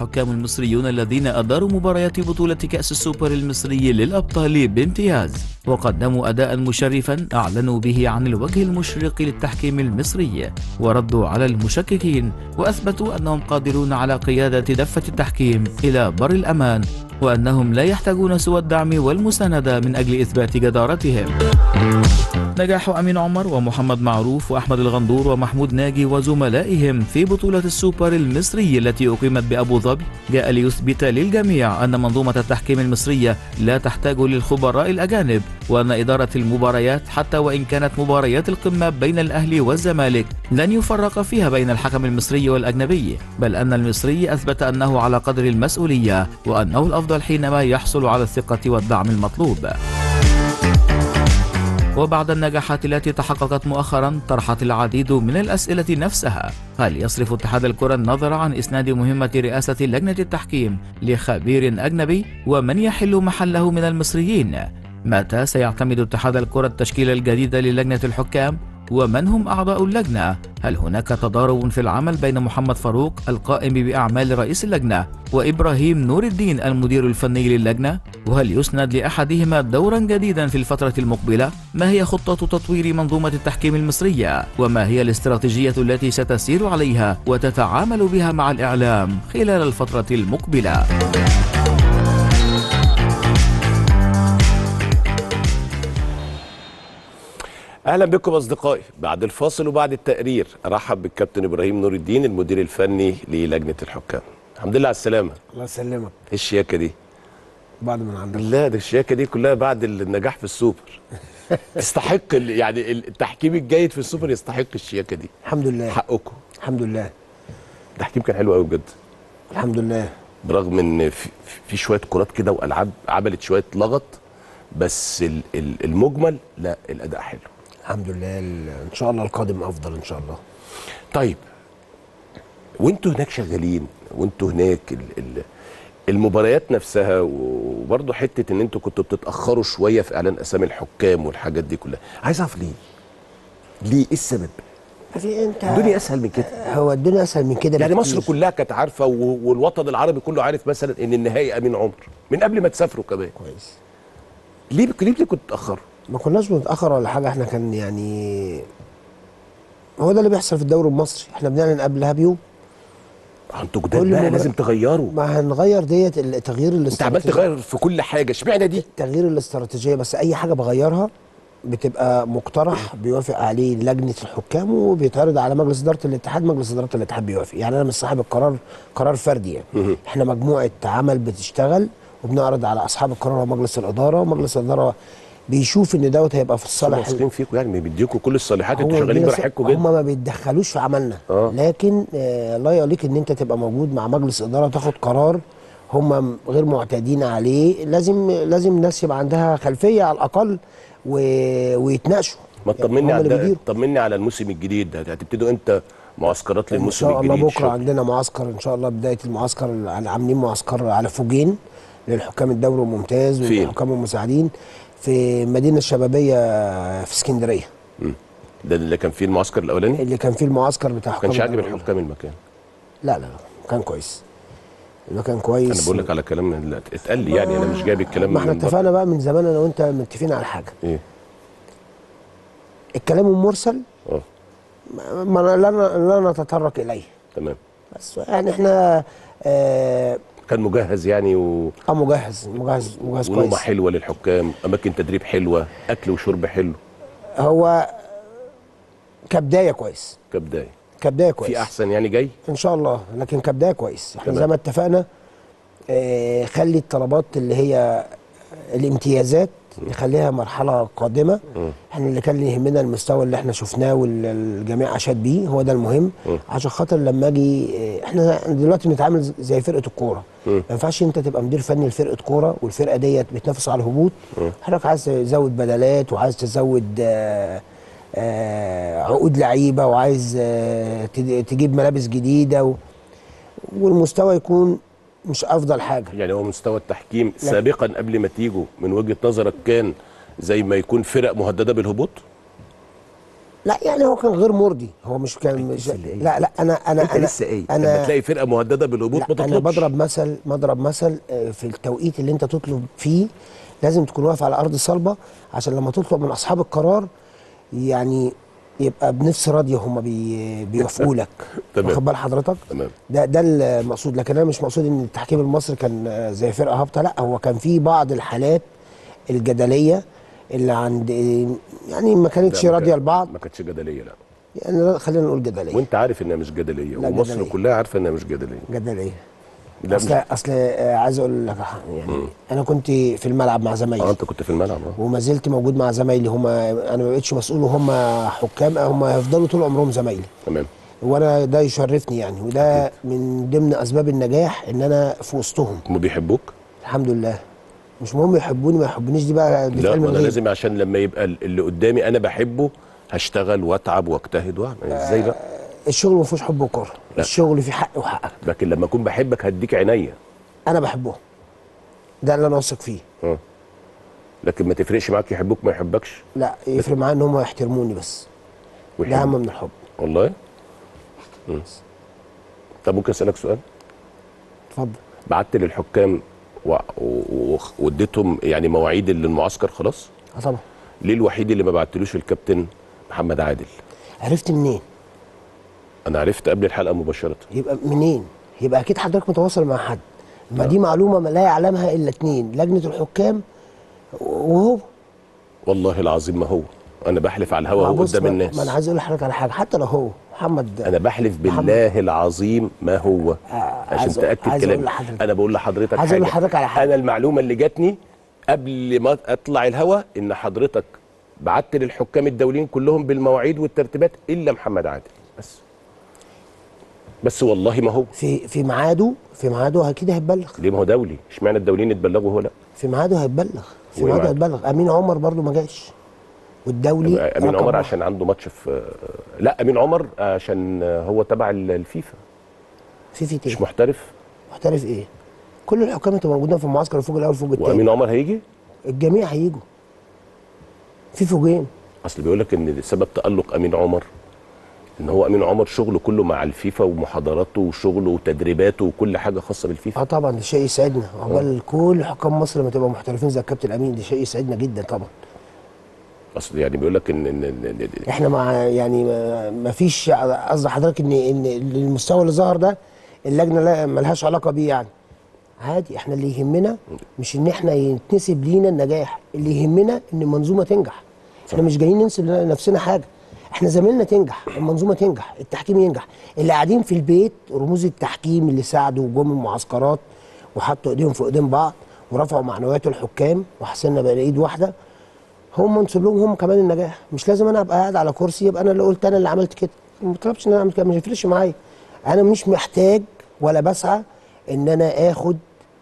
الحكام المصريون الذين أداروا مباريات بطولة كأس السوبر المصري للأبطال بامتياز وقدموا أداء مشرفا أعلنوا به عن الوجه المشرق للتحكيم المصري وردوا على المشككين وأثبتوا أنهم قادرون على قيادة دفة التحكيم إلى بر الأمان وأنهم لا يحتاجون سوى الدعم والمساندة من أجل إثبات جدارتهم نجاح أمين عمر ومحمد معروف وأحمد الغندور ومحمود ناجي وزملائهم في بطولة السوبر المصري التي أقيمت بأبو ظبي جاء ليثبت للجميع أن منظومة التحكيم المصرية لا تحتاج للخبراء الأجانب وأن إدارة المباريات حتى وإن كانت مباريات القمة بين الأهلي والزمالك لن يفرق فيها بين الحكم المصري والأجنبي بل أن المصري أثبت أنه على قدر المسؤولية وأنه الأفضل حينما يحصل على الثقة والدعم المطلوب وبعد النجاحات التي تحققت مؤخرا طرحت العديد من الأسئلة نفسها هل يصرف اتحاد الكرة النظر عن إسناد مهمة رئاسة لجنة التحكيم لخبير أجنبي ومن يحل محله من المصريين متى سيعتمد اتحاد الكرة التشكيل الجديد للجنة الحكام ومن هم أعضاء اللجنة؟ هل هناك تضارب في العمل بين محمد فاروق القائم بأعمال رئيس اللجنة وإبراهيم نور الدين المدير الفني للجنة؟ وهل يسند لأحدهما دورا جديدا في الفترة المقبلة؟ ما هي خطة تطوير منظومة التحكيم المصرية؟ وما هي الاستراتيجية التي ستسير عليها وتتعامل بها مع الإعلام خلال الفترة المقبلة؟ اهلا بكم اصدقائي بعد الفاصل وبعد التقرير ارحب بالكابتن ابراهيم نور الدين المدير الفني للجنه الحكام الحمد لله على السلامه الله يسلمك ايه الشياكه دي بعد من عندك لا ده الشياكه دي كلها بعد النجاح في السوبر تستحق ال- يعني التحكيم الجيد في السوبر يستحق الشياكه دي الحمد لله حقكم الحمد لله التحكيم كان حلو قوي بجد الحمد لله برغم ان في, في شويه كرات كده والعاب عملت شويه لغط بس ال- ال- المجمل لا الاداء حلو الحمد لله ال- ان شاء الله القادم افضل ان شاء الله طيب وانتوا هناك شغالين وانتوا هناك ال ال المباريات نفسها وبرضه حته ان انتوا كنتوا بتتاخروا شويه في اعلان اسامي الحكام والحاجات دي كلها عايز اعرف ليه ليه ايه السبب في انت الدنيا اسهل من كده هو الدنيا اسهل من كده يعني بكتير. مصر كلها كانت عارفه و- والوطن العربي كله عارف مثلا ان النهائي امين عمر من قبل ما تسافروا كمان كويس ليه ليه كنتوا تتاخروا ما كناش بنتاخر ولا حاجه احنا كان يعني هو ده اللي بيحصل في الدوري المصري احنا بنعلن قبلها بيوم انتوا جداد كل بقى مباراة- لازم تغيروا ما هنغير ديت التغيير انت عمال تغير في كل حاجه اشمعنى دي تغيير الاستراتيجيه بس اي حاجه بغيرها بتبقى مقترح بيوافق عليه لجنه الحكام وبيتعرض على مجلس اداره الاتحاد مجلس اداره الاتحاد بيوافق يعني انا مش صاحب القرار قرار فردي يعني احنا مجموعه عمل بتشتغل وبنعرض على اصحاب القرار ومجلس الاداره ومجلس الاداره بيشوف ان دوت هيبقى في هم الصالح واثقين فيكم يعني بيديكم كل الصالحات انتوا هو شغالين بينا- براحتكم هم جدا ما بيتدخلوش في عملنا آه. لكن آه لا يليق ان انت تبقى موجود مع مجلس اداره وتاخد قرار هم غير معتادين عليه لازم لازم الناس يبقى عندها خلفيه على الاقل و... ويتناقشوا ما يعني تطمني هم على اللي ده بيديروا. طمني على الموسم الجديد ده هتبتدوا امتى معسكرات ان للموسم شاء الله الجديد بكره شغل. عندنا معسكر ان شاء الله بدايه المعسكر يعني عاملين معسكر على فوجين للحكام الدوري الممتاز فين؟ والحكام المساعدين في المدينه الشبابيه في اسكندريه مم. ده اللي كان فيه المعسكر الاولاني اللي كان فيه المعسكر بتاع ما حكام كانش عاجب الدوري. الحكام المكان لا لا لا كان كويس المكان كويس انا بقول لك على كلام اللي اتقال لي يعني انا مش جايب الكلام ما احنا من بره. اتفقنا بقى من زمان انا وانت متفقين على حاجه ايه الكلام المرسل اه ما ما- لا لا نتطرق اليه تمام بس يعني احنا آه كان مجهز يعني و... آه، مجهز مجهز مجهز ونومه كويس حلوه للحكام اماكن تدريب حلوه اكل وشرب حلو هو كبدايه كويس كبدايه كبدايه كويس في احسن يعني جاي ان شاء الله لكن كبدايه كويس احنا تمام. زي ما اتفقنا آه خلي الطلبات اللي هي الامتيازات نخليها مرحله قادمه احنا اللي كان يهمنا المستوى اللي احنا شفناه والجميع اشاد بيه هو ده المهم عشان خاطر لما اجي آه، احنا دلوقتي بنتعامل زي فرقه الكوره ما ينفعش انت تبقى مدير فني لفرقه كوره والفرقه ديت بتنافس على الهبوط حضرتك عايز تزود بدلات وعايز تزود آه آه عقود لعيبه وعايز آه تد- تجيب ملابس جديده و... والمستوى يكون مش افضل حاجه يعني هو مستوى التحكيم سابقا قبل ما تيجوا من وجهه نظرك كان زي ما يكون فرق مهدده بالهبوط لا يعني هو كان غير مرضي هو مش كان مش لسه اللي قايل. لا لا انا انا انت انا لسه ايه لما انا تلاقي فرقه مهدده بالهبوط ما لا انا تطلبش بضرب مثل بضرب مثل آه، في التوقيت اللي انت تطلب فيه لازم تكون واقف على ارض صلبه عشان لما تطلب من اصحاب القرار يعني يبقى بنفس راضيه هم بي بيوافقوا لك تمام. واخد بال حضرتك تمام ده ده المقصود لكن انا مش مقصود ان التحكيم المصري كان آه، زي فرقه هابطه لا هو كان في بعض الحالات الجدليه اللي عند يعني ما كانتش لا، ما راضيه كان- البعض ما كانتش جدليه لا يعني لا، خلينا نقول جدليه وانت عارف انها مش جدليه لا، ومصر جدلية. كلها عارفه انها مش جدليه جدليه لا اصل مش اصل آه، عايز اقول لك يعني انا كنت في الملعب مع اه زمايلي انت كنت في الملعب اه وما زلت موجود مع زمايلي هم انا ما بقتش مسؤول وهم حكام هم هيفضلوا طول عمرهم زمايلي تمام وانا ده يشرفني يعني وده من ضمن اسباب النجاح ان انا في وسطهم هم بيحبوك الحمد لله مش مهم يحبوني ما يحبونيش دي بقى دي في لا علم ما انا الغيب لازم عشان لما يبقى اللي قدامي انا بحبه هشتغل واتعب واجتهد واعمل ازاي بقى الشغل ما فيهوش حب وكره لا. الشغل فيه حق وحقك لكن لما اكون بحبك هديك عينيا انا بحبهم ده اللي انا واثق فيه اه لكن ما تفرقش معاك يحبوك ما يحبكش لا يفرق معايا ان هم يحترموني بس ده ويحبوك. اهم من الحب والله مم. طب ممكن اسالك سؤال اتفضل بعت للحكام و- و- واديتهم يعني مواعيد للمعسكر خلاص اه طبعا ليه الوحيد اللي ما بعتلوش الكابتن محمد عادل عرفت منين انا عرفت قبل الحلقه مباشره يبقى منين يبقى اكيد حضرتك متواصل مع حد ما دي معلومه ما لا يعلمها الا اتنين لجنه الحكام وهو والله العظيم ما هو انا بحلف على الهوا ما هو بص، قدام ما- الناس ما انا عايز اقول لحضرتك على حاجه حتى لو هو محمد انا بحلف بالله العظيم ما هو عشان عايز أقول- تاكد عايز أقول كلامي لحضرتك. انا بقول لحضرتك عايز أقول لحضرتك على حاجة. انا المعلومه اللي جاتني قبل ما اطلع الهوا ان حضرتك بعت للحكام الدوليين كلهم بالمواعيد والترتيبات الا محمد عادل بس بس والله ما هو في في ميعاده في ميعاده اكيد هيتبلغ ليه ما هو دولي اشمعنى الدوليين اتبلغوا هو لا في ميعاده هيتبلغ في وإيه ميعاده ميعاده؟ هيتبلغ امين عمر برضو ما جاش والدولي امين رقم عمر واحد. عشان عنده ماتش في لا امين عمر عشان هو تبع الفيفا في في تاني مش محترف محترف ايه كل الحكام انتوا موجودين في المعسكر الفوج الاول الفوج الثاني وامين عمر هيجي الجميع هيجوا في فوجين اصل بيقول لك ان سبب تالق امين عمر ان هو امين عمر شغله كله مع الفيفا ومحاضراته وشغله وتدريباته وكل حاجه خاصه بالفيفا اه طبعا ده شيء يسعدنا عقبال كل حكام مصر لما تبقى محترفين زي الكابتن امين ده شيء يسعدنا جدا طبعا اصل يعني بيقول لك ان ان إن- إن- احنا مع يعني ما- ما فيش قصد حضرتك ان ان المستوى اللي ظهر ده اللجنه لا ملهاش علاقه بيه يعني عادي احنا اللي يهمنا مش ان احنا يتنسب لينا النجاح اللي يهمنا ان المنظومه تنجح احنا مش جايين ننسب لنفسنا حاجه احنا زميلنا تنجح المنظومه تنجح التحكيم ينجح اللي قاعدين في البيت رموز التحكيم اللي ساعدوا وجم المعسكرات وحطوا ايديهم في ايدين بعض ورفعوا معنويات الحكام وحسنا بقى ايد واحده هم منسوب لهم هم كمان النجاح مش لازم انا ابقى قاعد على كرسي يبقى انا اللي قلت انا اللي عملت كده ما طلبش ان انا اعمل كده مش هيفرقش معايا انا مش محتاج ولا بسعى ان انا اخد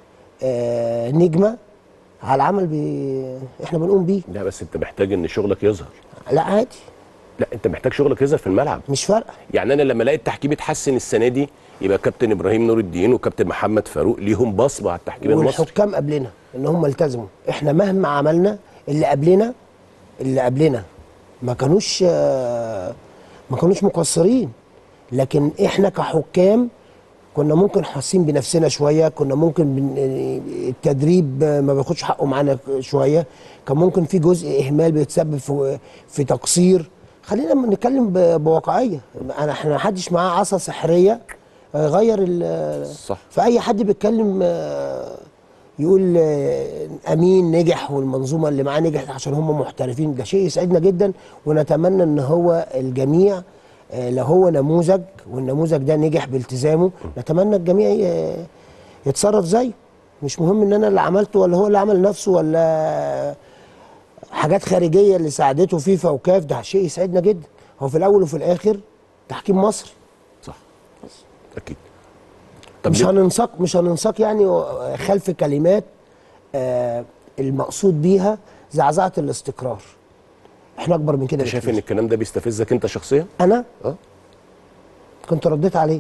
آه نجمه على العمل بي... احنا بنقوم بيه لا بس انت محتاج ان شغلك يظهر لا عادي لا انت محتاج شغلك يظهر في الملعب مش فارقه يعني انا لما الاقي التحكيم اتحسن السنه دي يبقى كابتن ابراهيم نور الدين وكابتن محمد فاروق ليهم بصمه على التحكيم المصري والحكام قبلنا ان هم التزموا احنا مهما عملنا اللي قبلنا اللي قبلنا ما كانوش آه، ما كانوش مقصرين لكن احنا كحكام كنا ممكن حاسين بنفسنا شويه كنا ممكن بن- التدريب ما بياخدش حقه معانا شويه كان ممكن في جزء اهمال بيتسبب في في تقصير خلينا نتكلم ب- بواقعيه انا احنا ما حدش معاه عصا سحريه غير ال- صح فاي حد بيتكلم آه، يقول آه، امين نجح والمنظومه اللي معاه نجحت عشان هم محترفين ده شيء يسعدنا جدا ونتمنى ان هو الجميع آه، لو هو نموذج والنموذج ده نجح بالتزامه نتمنى الجميع ي- يتصرف زيه مش مهم ان انا اللي عملته ولا هو اللي عمل نفسه ولا حاجات خارجيه اللي ساعدته فيفا وكاف ده شيء يسعدنا جدا هو في الاول وفي الاخر تحكيم مصري صح اكيد طب مش ليه- هننساق مش هننساق يعني خلف كلمات آه المقصود بيها زعزعه الاستقرار احنا اكبر من كده انت شايف بكتير. ان الكلام ده بيستفزك انت شخصيا انا اه كنت رديت عليه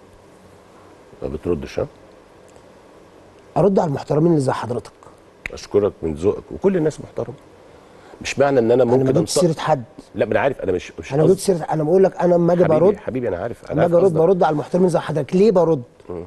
ما بتردش ها ارد على المحترمين اللي زي حضرتك اشكرك من ذوقك وكل الناس محترمه مش معنى ان انا انا ما ممكن جبتش أنط- سيره حد لا ما انا عارف انا مش مش انا ما قصدي- جبتش سيره انا بقول لك انا لما اجي برد حبيبي حبيبي انا عارف لما عارف اجي ارد قصدك. برد على المحترمين زي حضرتك ليه برد؟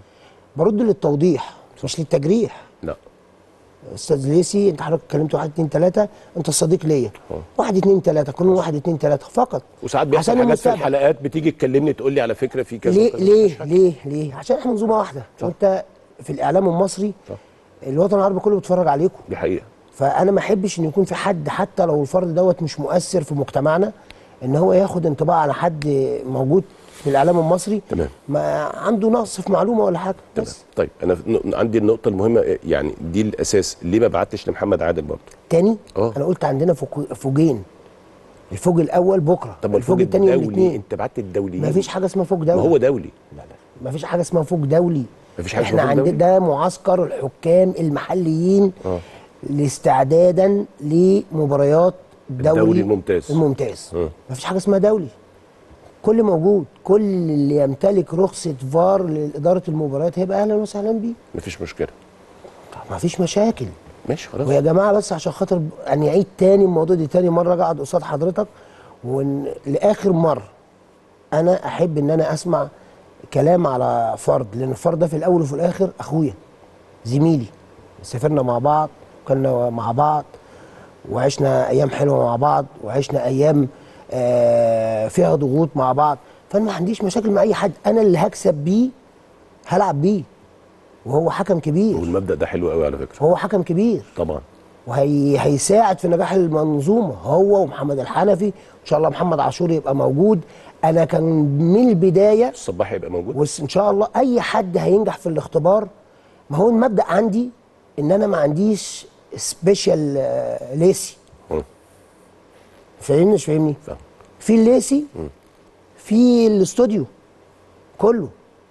برد للتوضيح مش للتجريح لا استاذ ليسي انت حضرتك اتكلمت واحد اتنين تلاته انت صديق ليا واحد اتنين تلاته كلهم واحد اتنين تلاته فقط وساعات بيحصل عشان حاجات في المستقبل. الحلقات بتيجي تكلمني تقول لي على فكره في كذا ليه وكذا. ليه ليه ليه عشان احنا منظومه واحده وانت في الاعلام المصري صح. الوطن العربي كله بيتفرج عليكم دي حقيقه فانا ما احبش ان يكون في حد حتى لو الفرد دوت مش مؤثر في مجتمعنا ان هو ياخد انطباع على حد موجود في الاعلام المصري تمام. ما عنده نقص في معلومه ولا حاجه تمام بس طيب انا ن- عندي النقطه المهمه يعني دي الاساس ليه ما بعتش لمحمد عادل برضه تاني اه. انا قلت عندنا فوق- فوجين الفوج الاول بكره طب ما الفوج الفوج الثاني يوم الدولي الاثنين انت بعت الدولي ما فيش حاجه اسمها فوج ما دولي هو دولي لا لا ما فيش حاجه اسمها فوج دولي مفيش حاجة احنا اسمها فوج عندنا ده معسكر الحكام المحليين اه. لاستعدادا لمباريات الدوري الدوري الممتاز. الممتاز اه. ما فيش حاجه اسمها دولي كل موجود كل اللي يمتلك رخصه فار لاداره المباريات هيبقى اهلا وسهلا بيه مفيش مشكله ما فيش مشاكل ماشي خلاص ويا جماعه بس عشان خاطر ان يعيد تاني الموضوع دي تاني مره اقعد قصاد حضرتك وان لاخر مره انا احب ان انا اسمع كلام على فرد لان الفرد ده في الاول وفي الاخر اخويا زميلي سافرنا مع بعض وكنا مع بعض وعشنا ايام حلوه مع بعض وعشنا ايام آه فيها ضغوط مع بعض فانا ما عنديش مشاكل مع اي حد انا اللي هكسب بيه هلعب بيه وهو حكم كبير والمبدا ده حلو قوي على فكره وهو حكم كبير طبعا وهيساعد في نجاح المنظومه هو ومحمد الحنفي ان شاء الله محمد عاشور يبقى موجود انا كان من البدايه الصباح هيبقى موجود وان شاء الله اي حد هينجح في الاختبار ما هو المبدا عندي ان انا ما عنديش سبيشال آه، ليسي مم. فاهمني مش فاهمني فاهم. في الليسي في الاستوديو كله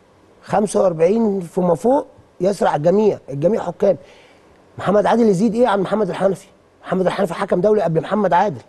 45 فيما فوق يسرع الجميع الجميع حكام محمد عادل يزيد ايه عن محمد الحنفي محمد الحنفي حكم دولي قبل محمد عادل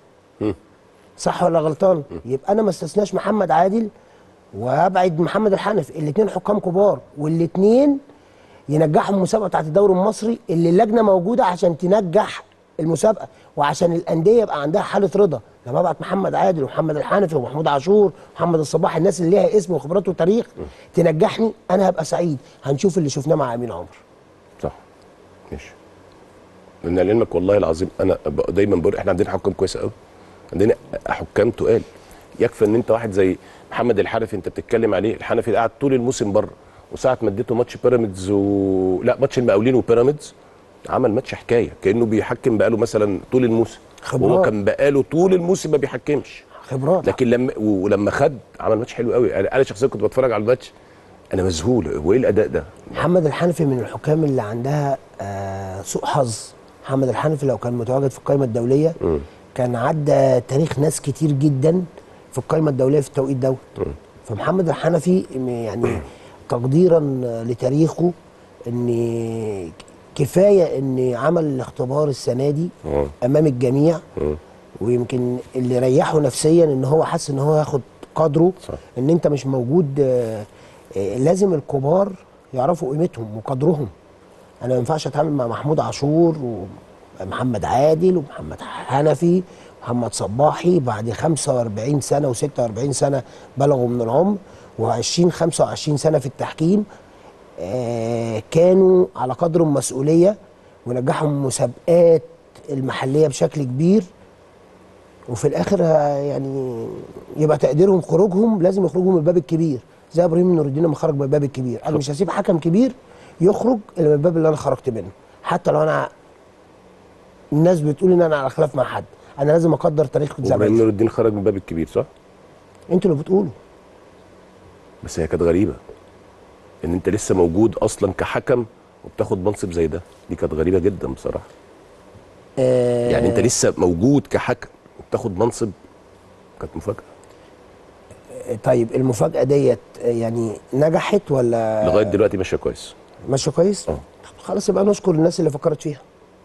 صح ولا غلطان يبقى انا ما استثناش محمد عادل وابعد محمد الحنفي الاثنين حكام كبار والاثنين ينجحوا المسابقه بتاعت الدوري المصري اللي اللجنه موجوده عشان تنجح المسابقه وعشان الانديه يبقى عندها حاله رضا لما ابعت محمد عادل ومحمد الحنفي ومحمود عاشور ومحمد الصباح الناس اللي ليها اسم وخبرات وتاريخ تنجحني انا هبقى سعيد هنشوف اللي شفناه مع امين عمر صح ماشي لان لعلمك والله العظيم انا ب- دايما بقول احنا عندنا حكام كويسه قوي عندنا حكام تقال يكفي ان انت واحد زي محمد الحنفي انت بتتكلم عليه الحنفي ده قعد طول الموسم بره وساعه ما اديته ماتش بيراميدز و... لا ماتش المقاولين وبيراميدز عمل ماتش حكايه كانه بيحكم بقاله مثلا طول الموسم خبرات. وهو كان بقاله طول الموسم ما بيحكمش خبرات لكن لما ولما خد عمل ماتش حلو قوي انا أنا شخصيا كنت بتفرج على الماتش انا مذهول هو ايه الاداء ده محمد الحنفي من الحكام اللي عندها آه سوء حظ محمد الحنفي لو كان متواجد في القائمه الدوليه كان عدى تاريخ ناس كتير جدا في القائمه الدوليه في التوقيت دوت فمحمد الحنفي م- يعني تقديرا لتاريخه ان كفايه ان عمل الاختبار السنه دي مم. امام الجميع ويمكن اللي ريحه نفسيا ان هو حس ان هو ياخد قدره صح. ان انت مش موجود آه، آه، لازم الكبار يعرفوا قيمتهم وقدرهم انا ما ينفعش اتعامل مع محمود عاشور ومحمد عادل ومحمد حنفي محمد صباحي بعد 45 سنه و46 سنه بلغوا من العمر و20 25 سنه في التحكيم آه، كانوا على قدر المسؤوليه ونجحوا المسابقات المحليه بشكل كبير وفي الاخر آه، يعني يبقى تقديرهم خروجهم لازم يخرجوا من الباب الكبير زي ابراهيم نور الدين لما خرج من الباب الكبير انا مش هسيب حكم كبير يخرج الا من الباب اللي انا خرجت منه حتى لو انا الناس بتقول ان انا على خلاف مع حد انا لازم اقدر تاريخ ابراهيم زمايلي نور الدين خرج من الباب الكبير صح؟ انتوا اللي بتقولوا بس هي كانت غريبه ان انت لسه موجود اصلا كحكم وبتاخد منصب زي ده دي كانت غريبه جدا بصراحه آه يعني انت لسه موجود كحكم وبتاخد منصب كانت مفاجاه طيب المفاجاه ديت آه، يعني نجحت ولا لغايه دلوقتي ماشيه كويس ماشيه كويس اه. طب خلاص يبقى نشكر الناس اللي فكرت فيها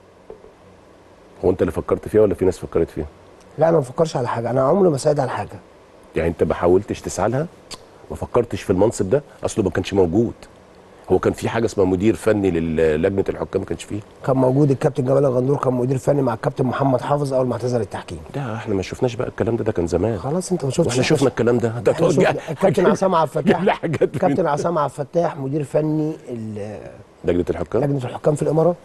هو انت اللي فكرت فيها ولا في ناس فكرت فيها لا انا ما بفكرش على حاجه انا عمري ما ساعد على حاجه يعني انت ما حاولتش تسعى لها ما فكرتش في المنصب ده اصله ما كانش موجود هو كان في حاجه اسمها مدير فني للجنه الحكام ما كانش فيه كان موجود الكابتن جمال الغندور كان مدير فني مع الكابتن محمد حافظ اول ما اعتزل التحكيم ده احنا ما شفناش بقى الكلام ده ده كان زمان خلاص انت ما شفتش واحنا شفنا الكلام ده ده احنا تقعد شفنا جا- الكابتن عصام عبد الفتاح لا حاجات من- الكابتن عصام عبد الفتاح مدير فني ال- لجنه الحكام لجنه الحكام في الامارات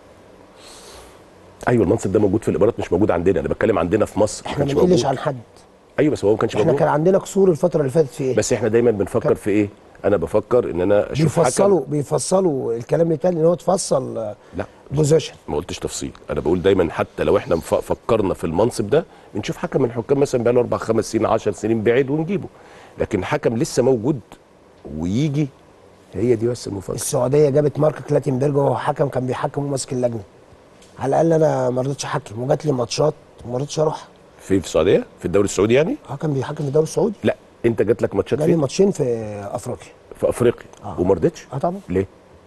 ايوه المنصب ده موجود في الامارات مش موجود عندنا انا بتكلم عندنا في مصر ما احنا ما كانش بنقلش موجود عن حد ايوه بس هو ما كانش احنا موجود كان عندنا قصور الفتره اللي فاتت في ايه بس احنا دايما بنفكر في ايه انا بفكر ان انا اشوف بيفصلوا حكم بيفصلوا الكلام اللي اتقال ان هو تفصل آه، لا بوزيشن ما قلتش تفصيل انا بقول دايما حتى لو احنا مف- فكرنا في المنصب ده بنشوف حكم من الحكام مثلا بقى له اربع خمس سنين 10 سنين بعيد ونجيبه لكن حكم لسه موجود ويجي هي دي بس المفاجاه السعوديه جابت مارك كلاتنبرج وهو حكم كان بيحكم وماسك اللجنه على الاقل انا ما رضيتش احكم وجات لي ماتشات وما رضيتش اروح في في السعوديه في الدوري السعودي يعني اه كان بيحكم في الدوري السعودي لا انت جات لك ماتشات جالي فين ماتشين في افريقيا في افريقيا آه. وما رضيتش اه طبعا ليه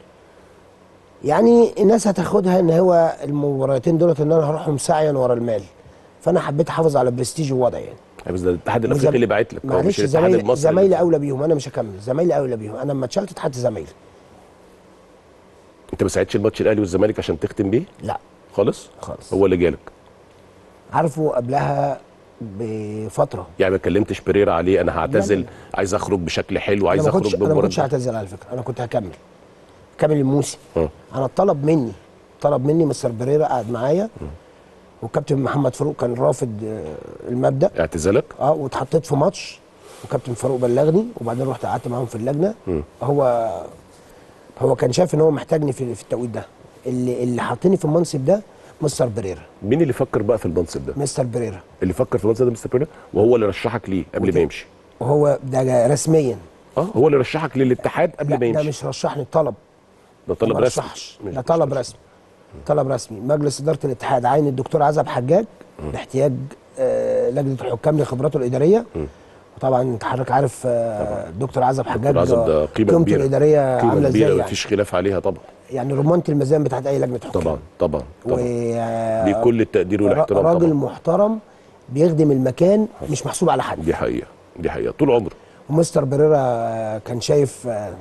يعني الناس هتاخدها ان هو المباراتين دولت ان انا هروحهم سعيا ورا المال فانا حبيت احافظ على برستيج ووضعي يعني بس ده الاتحاد الافريقي اللي باعت لك هو مش معلش الاتحاد زمايلي المصري زمايلي اللي- اولى بيهم انا مش هكمل زمايلي اولى بيهم انا لما اتشالت اتحدت زمايلي انت ما ساعدتش الماتش الاهلي والزمالك عشان تختم بيه لا خالص خالص هو اللي جالك عارفه قبلها بفتره يعني ما كلمتش بيريرا عليه انا هعتزل لا. عايز اخرج بشكل حلو انا عايز ما اخرج كنتش انا ما بمباراه كنتش هعتزل على فكره انا كنت هكمل كامل الموسم اه. انا طلب مني طلب مني مستر بريرا قعد معايا والكابتن محمد فاروق كان رافض آه، المبدا اعتزالك اه واتحطيت في ماتش وكابتن فاروق بلغني وبعدين رحت قعدت معاهم في اللجنه هو هو كان شايف ان هو محتاجني في في التوقيت ده اللي اللي حطني في المنصب ده مستر بريرا مين اللي فكر بقى في المنصب ده مستر بريرا اللي فكر في المنصب ده مستر بيريرا وهو اللي رشحك ليه قبل ما يمشي وهو ده رسميا اه هو اللي رشحك للاتحاد قبل لا ما ده يمشي مش رشحني طلب ده طلب ما رسمي رشحش مش- ده طلب رسمي طلب رسمي مجلس اداره الاتحاد عين الدكتور عزب حجاج لاحتياج آه، لجنه الحكام لخبراته الاداريه وطبعا انت حضرتك عارف آه، الدكتور عزب حجاج عزب ده آه، قيمه قيمته كبيره الاداريه قيمه عامله ازاي كبيره يعني مفيش خلاف عليها طبعا يعني رمانه الميزان بتاعت اي لجنه حكام طبعا طبعا طبعا و ليه كل التقدير والاحترام راجل طبعا محترم بيخدم المكان مش محسوب على حد دي حقيقه دي حقيقه طول عمره ومستر بريرا كان شايف آه،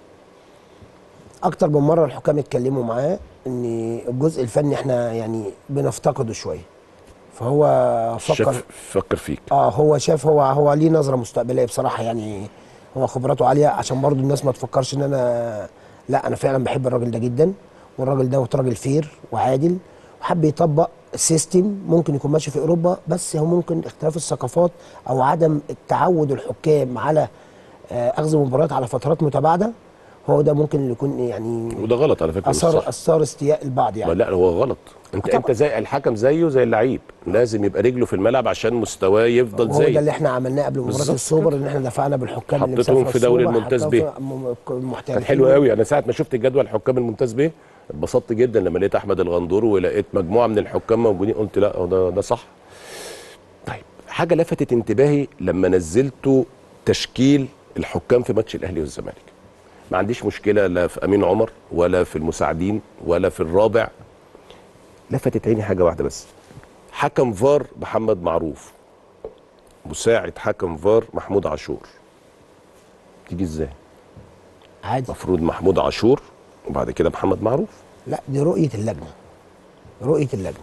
اكتر من مره الحكام اتكلموا معاه ان الجزء الفني احنا يعني بنفتقده شويه فهو فكر شاف فكر فيك اه هو شاف هو هو ليه نظره مستقبليه بصراحه يعني هو خبراته عاليه عشان برضو الناس ما تفكرش ان انا لا انا فعلا بحب الراجل ده جدا والراجل ده راجل فير وعادل وحب يطبق سيستم ممكن يكون ماشي في اوروبا بس هو ممكن اختلاف الثقافات او عدم التعود الحكام على آه، اخذ مباريات على فترات متباعده هو ده ممكن يكون يعني وده غلط على فكره مش اثار صح. اثار استياء البعض ما يعني لا هو غلط انت طبعا. انت زي الحكم زيه زي اللعيب لازم يبقى رجله في الملعب عشان مستواه يفضل وهو ده زي اللي احنا عملناه قبل مباراه بالظبط السوبر ان احنا دفعنا بالحكام اللي حطيتهم مسافرة في دوري السوبر، الممتاز حطينا ب. في م- م- محترفين. كان حلو قوي انا ساعه ما شفت الجدول الحكام الممتاز به اتبسطت جدا لما لقيت احمد الغندور ولقيت مجموعه من الحكام موجودين قلت لا هو ده ده صح طيب حاجه لفتت انتباهي لما نزلتوا تشكيل الحكام في ماتش الاهلي والزمالك ما عنديش مشكله لا في امين عمر ولا في المساعدين ولا في الرابع لفتت عيني حاجه واحده بس حكم فار محمد معروف مساعد حكم فار محمود عاشور تيجي ازاي عادي المفروض محمود عاشور وبعد كده محمد معروف لا دي رؤيه اللجنه رؤيه اللجنه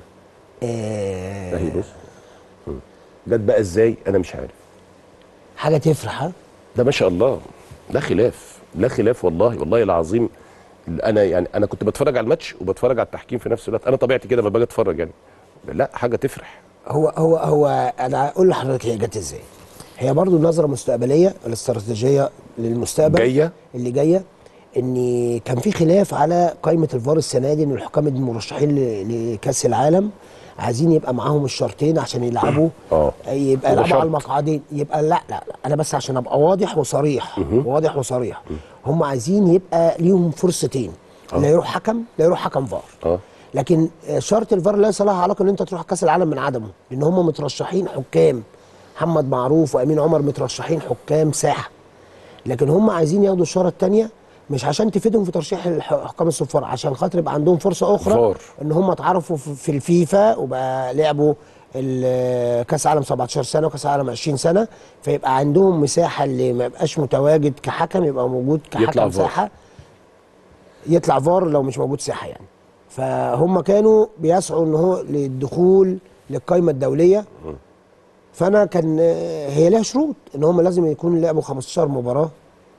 آه اهي بص مم. جت بقى ازاي انا مش عارف حاجه تفرح ها ده ما شاء الله لا خلاف لا خلاف والله والله العظيم انا يعني انا كنت بتفرج على الماتش وبتفرج على التحكيم في نفس الوقت انا طبيعتي كده لما باجي اتفرج يعني لا حاجه تفرح هو هو هو انا اقول لحضرتك هي جت ازاي هي برضو نظره مستقبليه الاستراتيجيه للمستقبل جاية؟ اللي جايه ان كان في خلاف على قائمه الفار السنه دي ان الحكام المرشحين ل- لكاس العالم عايزين يبقى معاهم الشرطين عشان يلعبوا اه يبقى وده يلعبوا شرط. على المقعدين يبقى لا لا, لا انا بس عشان ابقى واضح وصريح واضح وصريح هم عايزين يبقى ليهم فرصتين لا يروح حكم لا يروح حكم فار اه لكن آه، شرط الفار ليس لها علاقه ان انت تروح كاس العالم من عدمه لان هم مترشحين حكام محمد معروف وامين عمر مترشحين حكام ساحه لكن هم عايزين ياخدوا الشاره الثانيه مش عشان تفيدهم في ترشيح الح- حكام الصفار عشان خاطر يبقى عندهم فرصه اخرى فار. ان هم اتعرفوا في في الفيفا وبقى لعبوا ال- كاس عالم 17 سنه وكاس عالم 20 سنه فيبقى عندهم مساحه اللي ما يبقاش متواجد كحكم يبقى موجود يطلع كحكم فار. ساحه يطلع فار لو مش موجود ساحه يعني فهم كانوا بيسعوا ان هو للدخول للقائمه الدوليه فانا كان هي لها شروط ان هم لازم يكون لعبوا 15 مباراه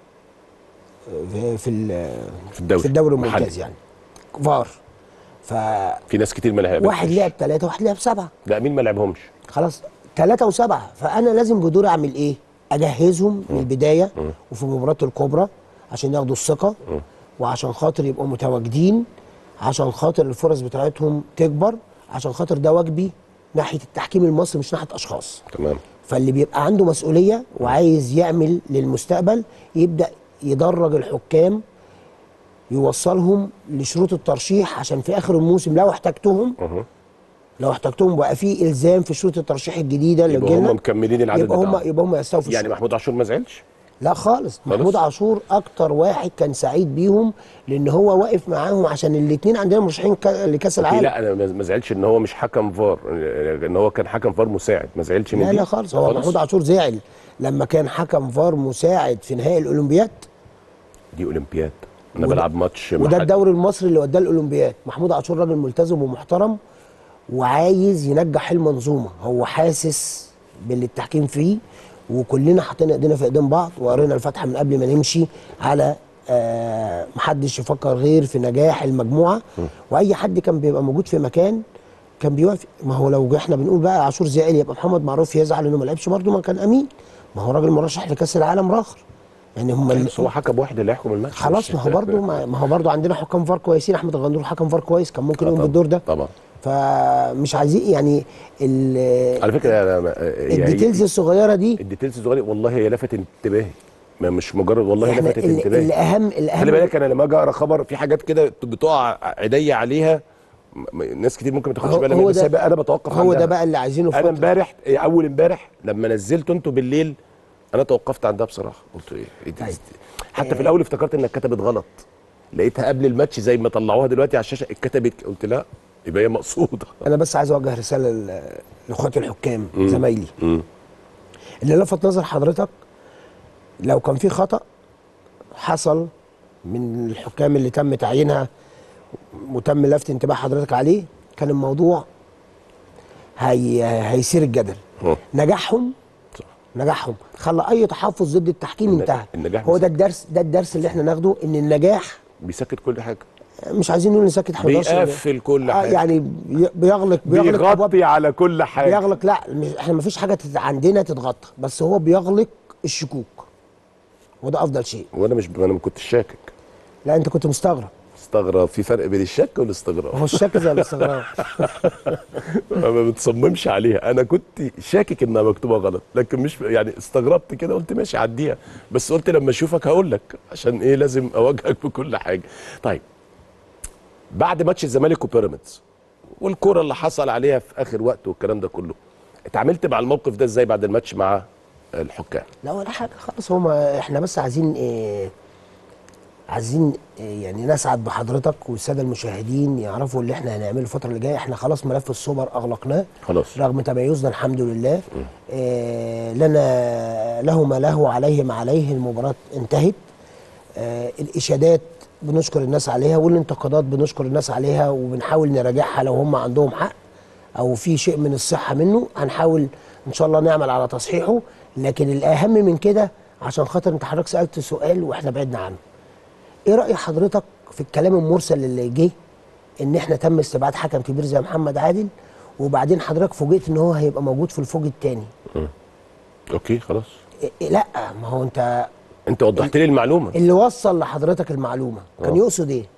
في في ال- في الدوري في الدوري محلي. الممتاز يعني فار فواحد في ناس كتير ما لعبتش لعب ثلاثه واحد لعب سبعه لا مين ما لعبهمش خلاص ثلاثة وسبعة فأنا لازم بدوري أعمل إيه؟ أجهزهم من البداية وفي المباريات الكبرى عشان ياخدوا الثقة وعشان خاطر يبقوا متواجدين عشان خاطر الفرص بتاعتهم تكبر عشان خاطر ده واجبي ناحية التحكيم المصري مش ناحية أشخاص تمام فاللي بيبقى عنده مسؤولية وعايز يعمل للمستقبل يبدأ يدرج الحكام يوصلهم لشروط الترشيح عشان في آخر الموسم لو احتجتهم لو احتجتهم بقى في الزام في شروط الترشيح الجديده اللي يبقى هم جينا مكملين العدد يبقى هم بتاعهم يبقى هم يستوفوا يعني الشروط. محمود عاشور ما زعلش لا خالص محمود عاشور اكتر واحد كان سعيد بيهم لان هو واقف معاهم عشان الاثنين عندنا مرشحين كا- لكاس أوكي، العالم لا انا ما ما زعلش ان هو مش حكم فار ان هو كان حكم فار مساعد ما زعلش من لا دي لا خالص هو محمود عاشور زعل لما كان حكم فار مساعد في نهائي الاولمبياد دي اولمبياد انا وده- بلعب ماتش وده محلي. الدوري المصري اللي وداه الاولمبياد محمود عاشور راجل ملتزم ومحترم وعايز ينجح المنظومه هو حاسس باللي التحكيم فيه وكلنا حاطين ايدينا في ايدين بعض وقرينا الفاتحه من قبل ما نمشي على آه محدش يفكر غير في نجاح المجموعه واي حد كان بيبقى موجود في مكان كان بيوافق ما هو لو احنا بنقول بقى عاشور زعل يبقى محمد معروف يزعل انه ما لعبش برضه ما كان امين ما هو راجل مرشح لكاس العالم راخر يعني هم اللي بس هو حكم واحد اللي هيحكم الماتش خلاص ما هو برضه ما ما هو برضه عندنا حكام فار كويسين احمد الغندور حكم فار كويس كان ممكن يقوم بالدور ده طبعا فمش عايزين يعني ال- على فكره انا ما- هي- الديتيلز الصغيره دي الديتيلز الصغيره والله هي لفتت انتباهي ما مش مجرد والله احنا لفتت ال- انتباهي الاهم الاهم خلي بالك انا لما اجي اقرا خبر في حاجات كده بتقع عينيا عليها م- م- ناس كتير ممكن ما تاخدش هو- بالها هو منها بس ده- بقى انا بتوقف هو عندها. ده بقى اللي عايزينه في انا فترة. امبارح إيه، اول امبارح لما نزلته انتوا بالليل انا توقفت عندها بصراحه قلت ايه, إيه دي- طيب. حتى في الاول افتكرت انها اتكتبت غلط لقيتها قبل الماتش زي ما طلعوها دلوقتي على الشاشه اتكتبت قلت لا يبقى هي مقصوده انا بس عايز اوجه رساله ل- لاخواتي الحكام زمايلي مم. اللي لفت نظر حضرتك لو كان في خطا حصل من الحكام اللي تم تعيينها وتم لفت انتباه حضرتك عليه كان الموضوع هي هيثير الجدل اه. نجاحهم صح. نجاحهم خلى اي تحفظ ضد التحكيم الن- انتهى النجاح هو بس- ده الدرس ده الدرس اللي احنا ناخده ان النجاح بيسكت كل حاجه مش عايزين نقول نسكت 11 بيقفل كل آه حاجه يعني بي- بيغلق بيغلق أبواب بيغطي على كل حاجه بيغلق لا مش- احنا ما فيش حاجه تت- عندنا تتغطى بس هو بيغلق الشكوك وده افضل شيء وانا مش انا ما كنتش شاكك لا انت كنت مستغرب استغرب في فرق بين الشك والاستغراب هو الشك زي الاستغراب ما بتصممش عليها انا كنت شاكك انها مكتوبه غلط لكن مش يعني استغربت كده قلت ماشي عديها بس قلت لما اشوفك هقول لك عشان ايه لازم اواجهك بكل حاجه طيب بعد ماتش الزمالك وبيراميدز والكره اللي حصل عليها في اخر وقت والكلام ده كله اتعاملت مع الموقف ده ازاي بعد الماتش مع الحكام لا ولا حاجه خالص هما احنا بس عايزين إيه عايزين إيه يعني نسعد بحضرتك والساده المشاهدين يعرفوا اللي احنا هنعمله الفتره اللي جايه احنا خلاص ملف السوبر اغلقناه خلاص رغم تميزنا الحمد لله آه لنا له ما له وعليه ما عليه المباراة انتهت آه الإشادات بنشكر الناس عليها والانتقادات بنشكر الناس عليها وبنحاول نراجعها لو هم عندهم حق أو في شيء من الصحة منه هنحاول إن شاء الله نعمل على تصحيحه لكن الأهم من كده عشان خاطر أنت حضرتك سألت سؤال وإحنا بعدنا عنه ايه راي حضرتك في الكلام المرسل اللي جه ان احنا تم استبعاد حكم كبير زي محمد عادل وبعدين حضرتك فوجئت ان هو هيبقى موجود في الفوج الثاني اوكي خلاص لا ما هو انت انت وضحت لي المعلومه اللي وصل لحضرتك المعلومه كان آه. يقصد ايه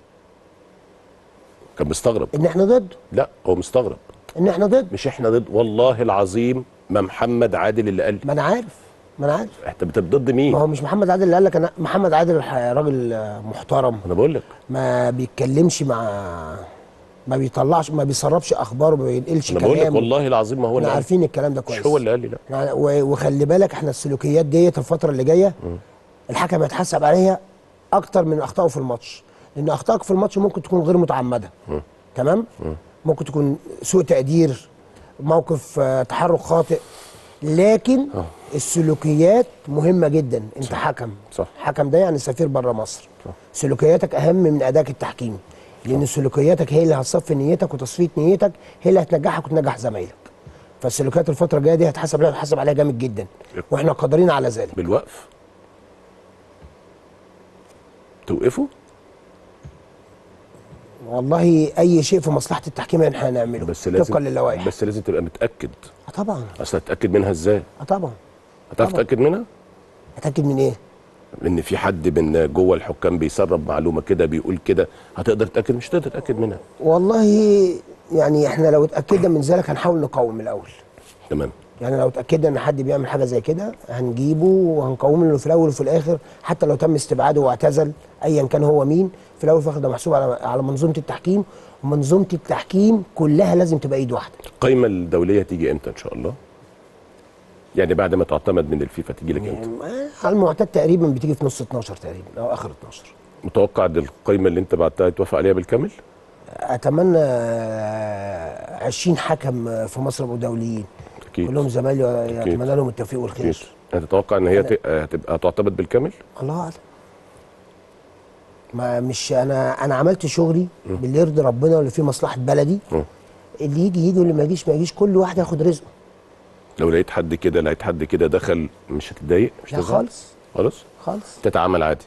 كان مستغرب ان احنا ضد لا هو مستغرب ان احنا ضد مش احنا ضد والله العظيم ما محمد عادل اللي قال لي ما انا عارف ما انا عارف انت بت- ضد مين ما هو مش محمد عادل اللي قال لك انا محمد عادل الح- راجل آه، محترم انا بقول لك ما بيتكلمش مع ما بيطلعش ما بيسربش اخبار وما بينقلش انا بقول لك كلام والله العظيم ما هو احنا اللي قال عارفين الكلام ده مش كويس هو اللي قال لي لا يعني و- وخلي بالك احنا السلوكيات ديت الفتره اللي جايه الحكم هيتحاسب عليها اكتر من اخطائه في الماتش لان اخطائك في الماتش ممكن تكون غير متعمده تمام ممكن تكون سوء تقدير موقف آه، تحرك خاطئ لكن السلوكيات مهمه جدا انت صح. حكم صح. حكم ده يعني سفير بره مصر صح. سلوكياتك اهم من ادائك التحكيمي لان سلوكياتك هي اللي هتصفي نيتك وتصفيه نيتك هي اللي هتنجحك وتنجح زمايلك فالسلوكيات الفتره الجايه دي هتحسب عليها هتحسب عليها جامد جدا واحنا قادرين على ذلك بالوقف توقفوا والله اي شيء في مصلحه التحكيم احنا هنعمله بس لازم طبقا للوائح بس لازم تبقى متاكد آه طبعا اصل هتتاكد منها ازاي آه طبعا هتعرف طبعا. تتاكد منها اتاكد من ايه ان في حد من جوه الحكام بيسرب معلومه كده بيقول كده هتقدر تتاكد مش هتقدر تتاكد منها والله يعني احنا لو اتاكدنا من ذلك هنحاول نقاوم الاول تمام يعني لو اتاكدنا ان حد بيعمل حاجه زي كده هنجيبه وهنقومه لانه في الاول وفي الاخر حتى لو تم استبعاده واعتزل ايا كان هو مين في الاول وفي الاخر ده محسوب على على منظومه التحكيم ومنظومه التحكيم كلها لازم تبقى ايد واحده القائمه الدوليه تيجي امتى ان شاء الله يعني بعد ما تعتمد من الفيفا تيجي لك امتى يعني على المعتاد تقريبا بتيجي في نص 12 تقريبا او اخر 12 متوقع ان القائمه اللي انت بعتها يتوافق عليها بالكامل اتمنى آه، 20 حكم في مصر يبقوا دوليين اكيد كلهم زمايلي أكيد. اتمنى لهم التوفيق اكيد والخير هتتوقع ان هي ت- هتبقى تعتمد بالكامل الله اعلم ما مش انا انا عملت شغلي باللي يرضي ربنا واللي فيه مصلحه بلدي مم. اللي يجي يجي واللي ما يجيش ما يجيش كل واحد ياخد رزقه لو لقيت حد كده لقيت حد كده دخل مش هتتضايق مش لا هتزعل؟ خالص خالص خالص تتعامل عادي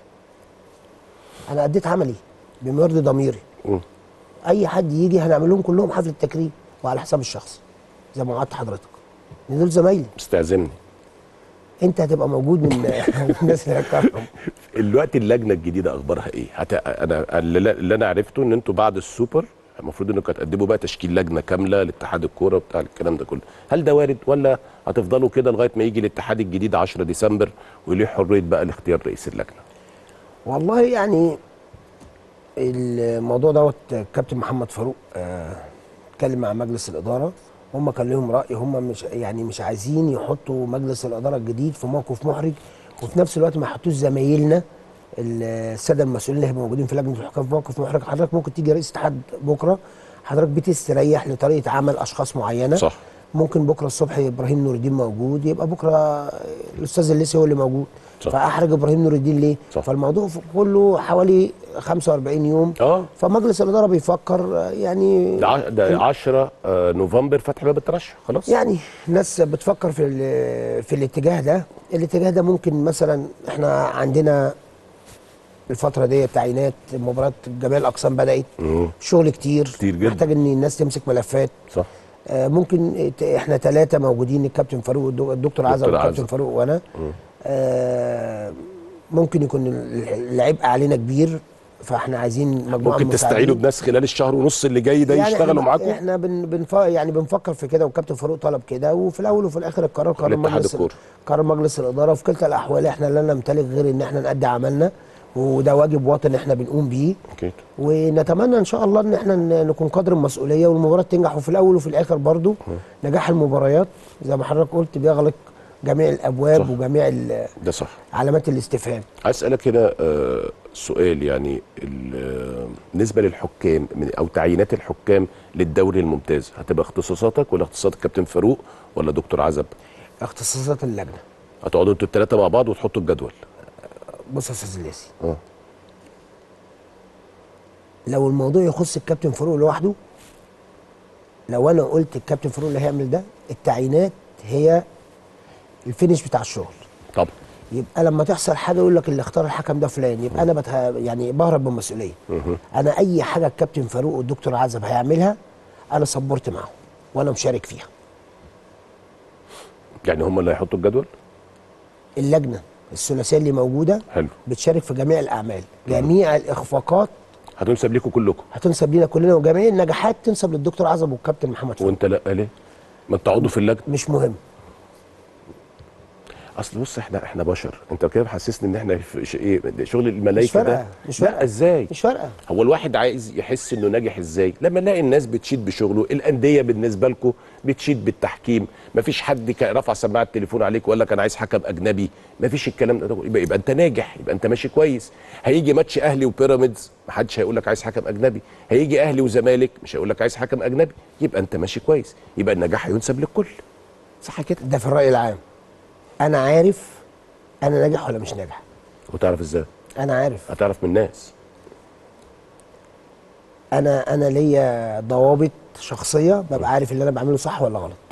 انا اديت عملي بما يرضي ضميري مم. اي حد يجي هنعمل لهم كلهم حفله تكريم وعلى حساب الشخص زي ما وعدت حضرتك إن دول زمايلي استعزمني انت هتبقى موجود من الناس اللي هتكرم الوقت اللجنه الجديده اخبارها ايه؟ هت... انا اللي اللي انا عرفته ان انتوا بعد السوبر المفروض انكم هتقدموا بقى تشكيل لجنه كامله لاتحاد الكوره وبتاع الكلام ده كله، هل ده وارد ولا هتفضلوا كده لغايه ما يجي الاتحاد الجديد 10 ديسمبر وليه حريه بقى لاختيار رئيس اللجنه؟ والله يعني الموضوع دوت كابتن محمد فاروق آه، اتكلم مع مجلس الاداره هم كان لهم راي هم مش يعني مش عايزين يحطوا مجلس الاداره الجديد في موقف محرج وفي نفس الوقت ما يحطوش زمايلنا الساده المسؤولين اللي هيبقوا موجودين في لجنه الحكام في موقف محرج حضرتك ممكن تيجي رئيس اتحاد بكره حضرتك بتستريح لطريقه عمل اشخاص معينه صح ممكن بكره الصبح ابراهيم نور الدين موجود يبقى بكره الاستاذ الليسي هو اللي موجود صح. فاحرج ابراهيم نور الدين ليه صح. فالموضوع ف- كله حوالي 45 يوم اه فمجلس الاداره بيفكر آه، يعني ده ع- ده 10 آه، نوفمبر فتح باب الترشح خلاص يعني ناس بتفكر في ال- في الاتجاه ده الاتجاه ده ممكن مثلا احنا عندنا الفتره دي تعيينات مباراه جميع الاقسام بدات مم. شغل كتير كتير جدا. محتاج ان الناس تمسك ملفات صح آه، ممكن ت- احنا ثلاثه موجودين الكابتن فاروق والدو- الدكتور عزب دكتور والكابتن عزب. فاروق وانا آه، ممكن يكون ال- العبء علينا كبير فاحنا عايزين مجموعه ممكن من تستعينوا المساعدين. بناس خلال الشهر ونص اللي جاي ده يعني يشتغلوا احنا- معاكم احنا بن بنف... يعني بنفكر في كده والكابتن فاروق طلب كده وفي الاول وفي الاخر القرار قرار الاتحاد مجلس الكورة. قرار مجلس الاداره وفي كلتا الاحوال احنا لا نمتلك غير ان احنا نأدي عملنا وده واجب وطني احنا بنقوم بيه اكيد ونتمنى ان شاء الله ان احنا ن- نكون قدر المسؤوليه والمباراه تنجح وفي الاول وفي الاخر برضو نجاح المباريات زي ما حضرتك قلت بيغلق جميع الابواب صح. وجميع ال- ده صح علامات الاستفهام عايز اسالك هنا آه، سؤال يعني ال- آه، بالنسبه للحكام من او تعيينات الحكام للدوري الممتاز هتبقى اختصاصاتك ولا اختصاصات الكابتن فاروق ولا دكتور عزب اختصاصات اللجنه هتقعدوا انتوا الثلاثه مع بعض وتحطوا الجدول بص يا استاذ الليسي اه لو الموضوع يخص الكابتن فاروق لوحده لو انا قلت الكابتن فاروق اللي هيعمل ده التعيينات هي الفينش بتاع الشغل طبعا يبقى لما تحصل حاجه يقول لك اللي اختار الحكم ده فلان يبقى انا بتها يعني بهرب من المسؤوليه انا اي حاجه الكابتن فاروق والدكتور عزب هيعملها انا صبرت معاهم وانا مشارك فيها يعني هم اللي هيحطوا الجدول اللجنه الثلاثيه اللي موجوده حلو بتشارك في جميع الاعمال جميع الاخفاقات هتنسب ليكم كلكم هتنسب لينا كلنا وجميع النجاحات تنسب للدكتور عزب والكابتن محمد فاروق وانت لا ليه ما انت عضو في اللجنه مش مهم اصل بص احنا احنا بشر انت كده محسسني ان احنا في ش- ايه شغل الملائكه مش فارقة، ده مش لا فارقة. ازاي مش فارقه هو الواحد عايز يحس انه ناجح ازاي لما نلاقي الناس بتشيد بشغله الانديه بالنسبه لكم بتشيد بالتحكيم مفيش حد كان رفع سماعه التليفون عليك وقال لك انا عايز حكم اجنبي مفيش الكلام ده يبقى, يبقى انت ناجح يبقى انت ماشي كويس هيجي ماتش اهلي وبيراميدز محدش هيقول لك عايز حكم اجنبي هيجي اهلي وزمالك مش هيقول لك عايز حكم اجنبي يبقى انت ماشي كويس يبقى النجاح هينسب للكل صح كده ده في الراي العام انا عارف انا ناجح ولا مش ناجح وتعرف ازاي انا عارف هتعرف من الناس انا انا ليا ضوابط شخصيه ببقى عارف اللي انا بعمله صح ولا غلط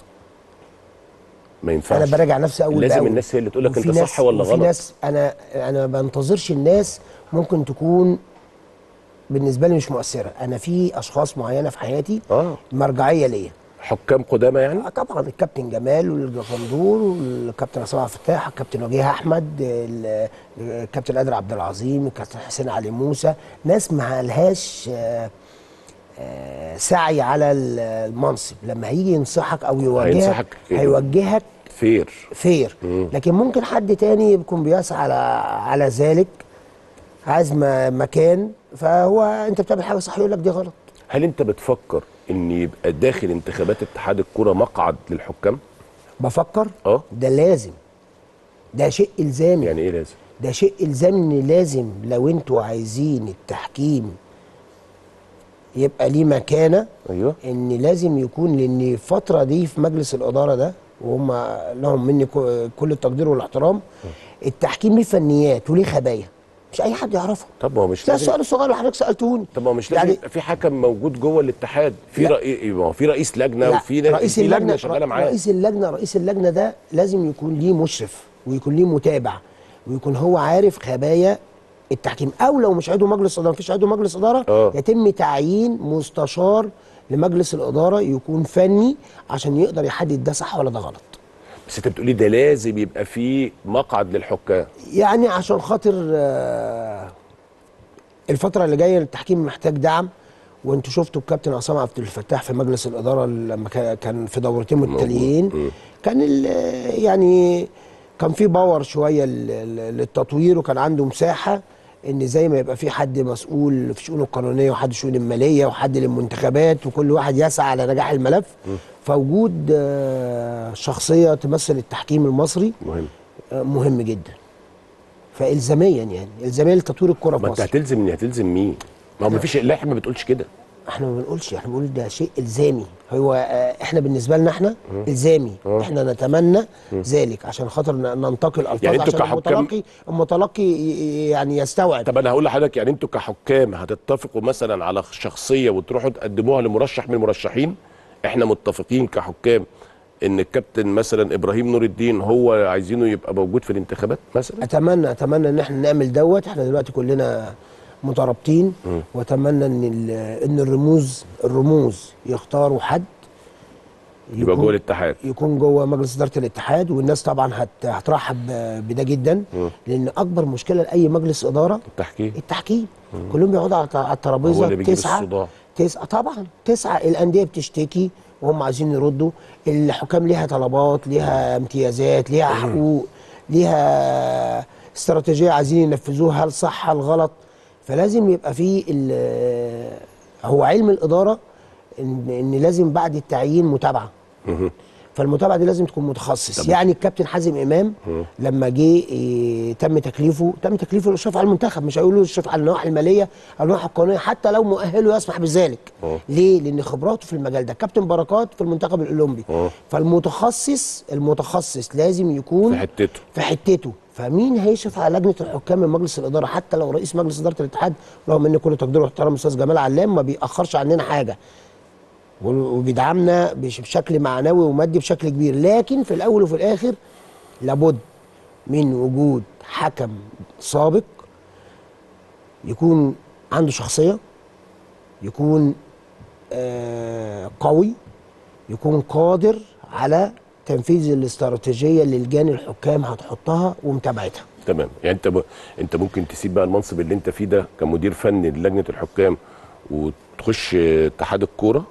ما ينفعش انا براجع نفسي اول لازم بأول. الناس هي اللي تقول لك وفي انت ناس- صح ولا وفي غلط ناس انا انا ما بنتظرش الناس ممكن تكون بالنسبه لي مش مؤثره انا في اشخاص معينه في حياتي اه مرجعيه ليا حكام قدامى يعني آه طبعا الكابتن جمال والجفندور والكابتن عصام عبد الفتاح الكابتن وجيه احمد ال- الكابتن قادر عبد العظيم الكابتن حسين علي موسى ناس ما لهاش آه، آه، سعي على ال- المنصب لما هيجي ينصحك او يوجهك هينصحك كده. هيوجهك فير فير لكن ممكن حد تاني يكون بيسعى على على ذلك عايز م- مكان فهو انت بتعمل حاجه صح يقول لك دي غلط هل انت بتفكر ان يبقى داخل انتخابات اتحاد الكوره مقعد للحكام بفكر اه ده لازم ده شيء الزامي يعني ايه لازم ده شيء الزامي ان لازم لو انتوا عايزين التحكيم يبقى ليه مكانه ايوه ان لازم يكون لان الفتره دي في مجلس الاداره ده وهم لهم مني كو- كل التقدير والاحترام التحكيم ليه فنيات وليه خبايا مش اي حد يعرفه طب ما هو مش ده لازم السؤال الصغير اللي حضرتك سالتوني طب ما هو مش لازم يعني يبقى في حكم موجود جوه الاتحاد في لا. رئيس ما هو في رئيس لجنه لا، وفي نا- رئيس في لجنه اللجنه شغاله معاه رئيس اللجنه رئيس اللجنه ده لازم يكون ليه مشرف ويكون ليه متابع ويكون هو عارف خبايا التحكيم او لو مش عضو مجلس اداره مفيش عضو مجلس اداره آه. يتم تعيين مستشار لمجلس الاداره يكون فني عشان يقدر يحدد ده صح ولا ده غلط بس انت بتقولي ده لازم يبقى في مقعد للحكام يعني عشان خاطر آه، الفترة اللي جاية التحكيم محتاج دعم وانتوا شفتوا الكابتن عصام عبد الفتاح في مجلس الإدارة لما كا- كان في دورتين متتاليين كان ال- يعني كان في باور شوية ل- ل- للتطوير وكان عنده مساحة ان زي ما يبقى في حد مسؤول في الشؤون القانونيه وحد الشؤون الماليه وحد للمنتخبات وكل واحد يسعى على نجاح الملف فوجود آه، شخصيه تمثل التحكيم المصري مهم آه، مهم جدا فالزاميا يعني الزاميا لتطوير الكره في ما انت مصر هتلزم ان هتلزم مين ما هو مفيش اللائحه ما بتقولش كده احنا ما بنقولش احنا بنقول ده شيء الزامي هو آه، احنا بالنسبه لنا احنا الزامي احنا نتمنى ذلك عشان خاطر ن- ننتقي الالفاظ يعني انتوا عشان كحكام- المتلقي المتلقي ي- يعني يستوعب طب انا هقول لحضرتك يعني انتوا كحكام هتتفقوا مثلا على شخصيه وتروحوا تقدموها لمرشح من المرشحين احنا متفقين كحكام ان الكابتن مثلا ابراهيم نور الدين هو عايزينه يبقى موجود في الانتخابات مثلا اتمنى اتمنى ان احنا نعمل دوت احنا دلوقتي كلنا مترابطين واتمنى ان ال- ان الرموز الرموز يختاروا حد يبقى يكون- جوه الاتحاد يكون جوه مجلس اداره الاتحاد والناس طبعا هت هترحب ب- بده جدا لان اكبر مشكله لاي مجلس اداره التحكيم التحكيم كلهم بيقعدوا على على هو الترابيزه اللي بيجيب تسعه الصداع. تسعه طبعا تسعه الانديه بتشتكي وهم عايزين يردوا الحكام ليها طلبات ليها امتيازات ليها حقوق ليها استراتيجيه عايزين ينفذوها هل صح هل غلط فلازم يبقى في ال- هو علم الاداره ان ان لازم بعد التعيين متابعه فالمتابعه دي لازم تكون متخصص يعني الكابتن حازم امام لما جه إيه، تم تكليفه تم تكليفه للاشراف على المنتخب مش هيقولوا الاشراف على النواحي الماليه او النواحي القانونيه حتى لو مؤهله يسمح بذلك أه. ليه لان خبراته في المجال ده كابتن بركات في المنتخب الاولمبي أه. فالمتخصص المتخصص لازم يكون في حتته في حتته فمين هيشرف على لجنه الحكام من مجلس الاداره حتى لو رئيس مجلس اداره الاتحاد رغم ان كل تقدير واحترام استاذ جمال علام ما بيأخرش عننا حاجه وبيدعمنا بش- بشكل معنوي ومادي بشكل كبير لكن في الاول وفي الاخر لابد من وجود حكم سابق يكون عنده شخصيه يكون آه قوي يكون قادر على تنفيذ الاستراتيجيه اللي لجان الحكام هتحطها ومتابعتها تمام يعني انت ب... انت ممكن تسيب بقى المنصب اللي انت فيه ده كمدير فني للجنه الحكام وتخش اتحاد الكوره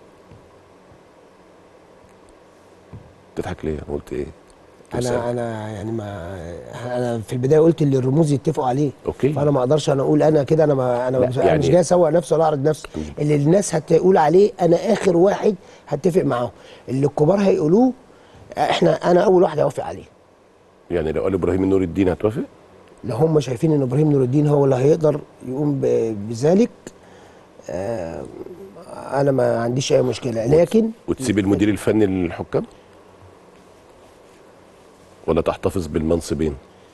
تضحك ليه انا قلت ايه تمثال. انا انا يعني ما انا في البدايه قلت اللي الرموز يتفقوا عليه أوكي. فانا ما اقدرش انا اقول انا كده انا ما انا لا، مش, يعني- يعني مش جاي اسوق نفسي ولا اعرض نفسي اللي الناس هتقول عليه انا اخر واحد هتفق معاهم اللي الكبار هيقولوه احنا انا اول واحد هوافق عليه يعني لو قال ابراهيم نور الدين هتوافق لو هم شايفين ان ابراهيم نور الدين هو اللي هيقدر يقوم ب- بذلك آه، انا ما عنديش اي مشكله لكن وتسيب المدير الفني للحكام ولا تحتفظ بالمنصبين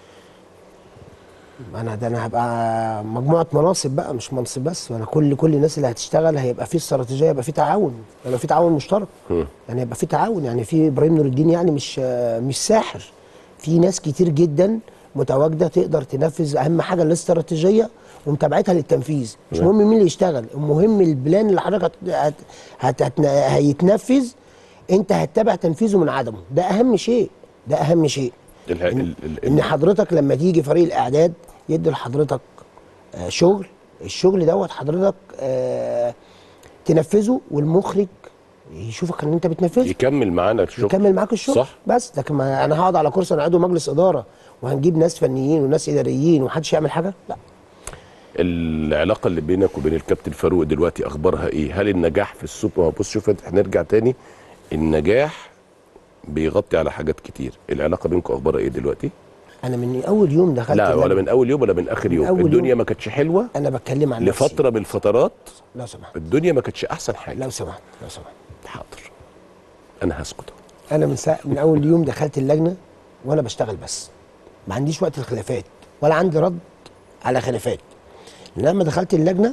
انا ده انا هبقى مجموعه مناصب بقى مش منصب بس وانا كل كل الناس اللي هتشتغل هيبقى في استراتيجيه هيبقى في تعاون هيبقى في تعاون مشترك يعني هيبقى في تعاون يعني في ابراهيم نور الدين يعني مش مش ساحر في ناس كتير جدا متواجده تقدر تنفذ اهم حاجه الاستراتيجيه ومتابعتها للتنفيذ مش مهم مين اللي يشتغل المهم البلان اللي حضرتك هت... هت... هت... هيتنفذ انت هتتابع تنفيذه من عدمه ده اهم شيء ده اهم شيء ال- ان, ال- ال- إن حضرتك لما تيجي فريق الاعداد يدي لحضرتك آه، شغل الشغل دوت حضرتك آه، تنفذه والمخرج يشوفك ان انت بتنفذه يكمل معانا الشغل يكمل معاك الشغل صح بس لكن ما انا هقعد على كرسي انا عضو مجلس اداره وهنجيب ناس فنيين وناس اداريين ومحدش يعمل حاجه لا العلاقه اللي بينك وبين الكابتن فاروق دلوقتي اخبارها ايه هل النجاح في السوبر ما بص شوف هنرجع تاني النجاح بيغطي على حاجات كتير العلاقه بينكم اخبارها ايه دلوقتي انا من اول يوم دخلت لا ولا اللجنة، من اول يوم ولا من اخر يوم أول الدنيا يوم. ما كانتش حلوه انا بتكلم عن نفسي. لفتره من الفترات لو سمحت الدنيا ما كانتش احسن حاجه لو سمحت لو سمحت حاضر انا هسكت انا من سا... من اول يوم دخلت اللجنه وانا بشتغل بس ما عنديش وقت الخلافات ولا عندي رد على خلافات لما دخلت اللجنه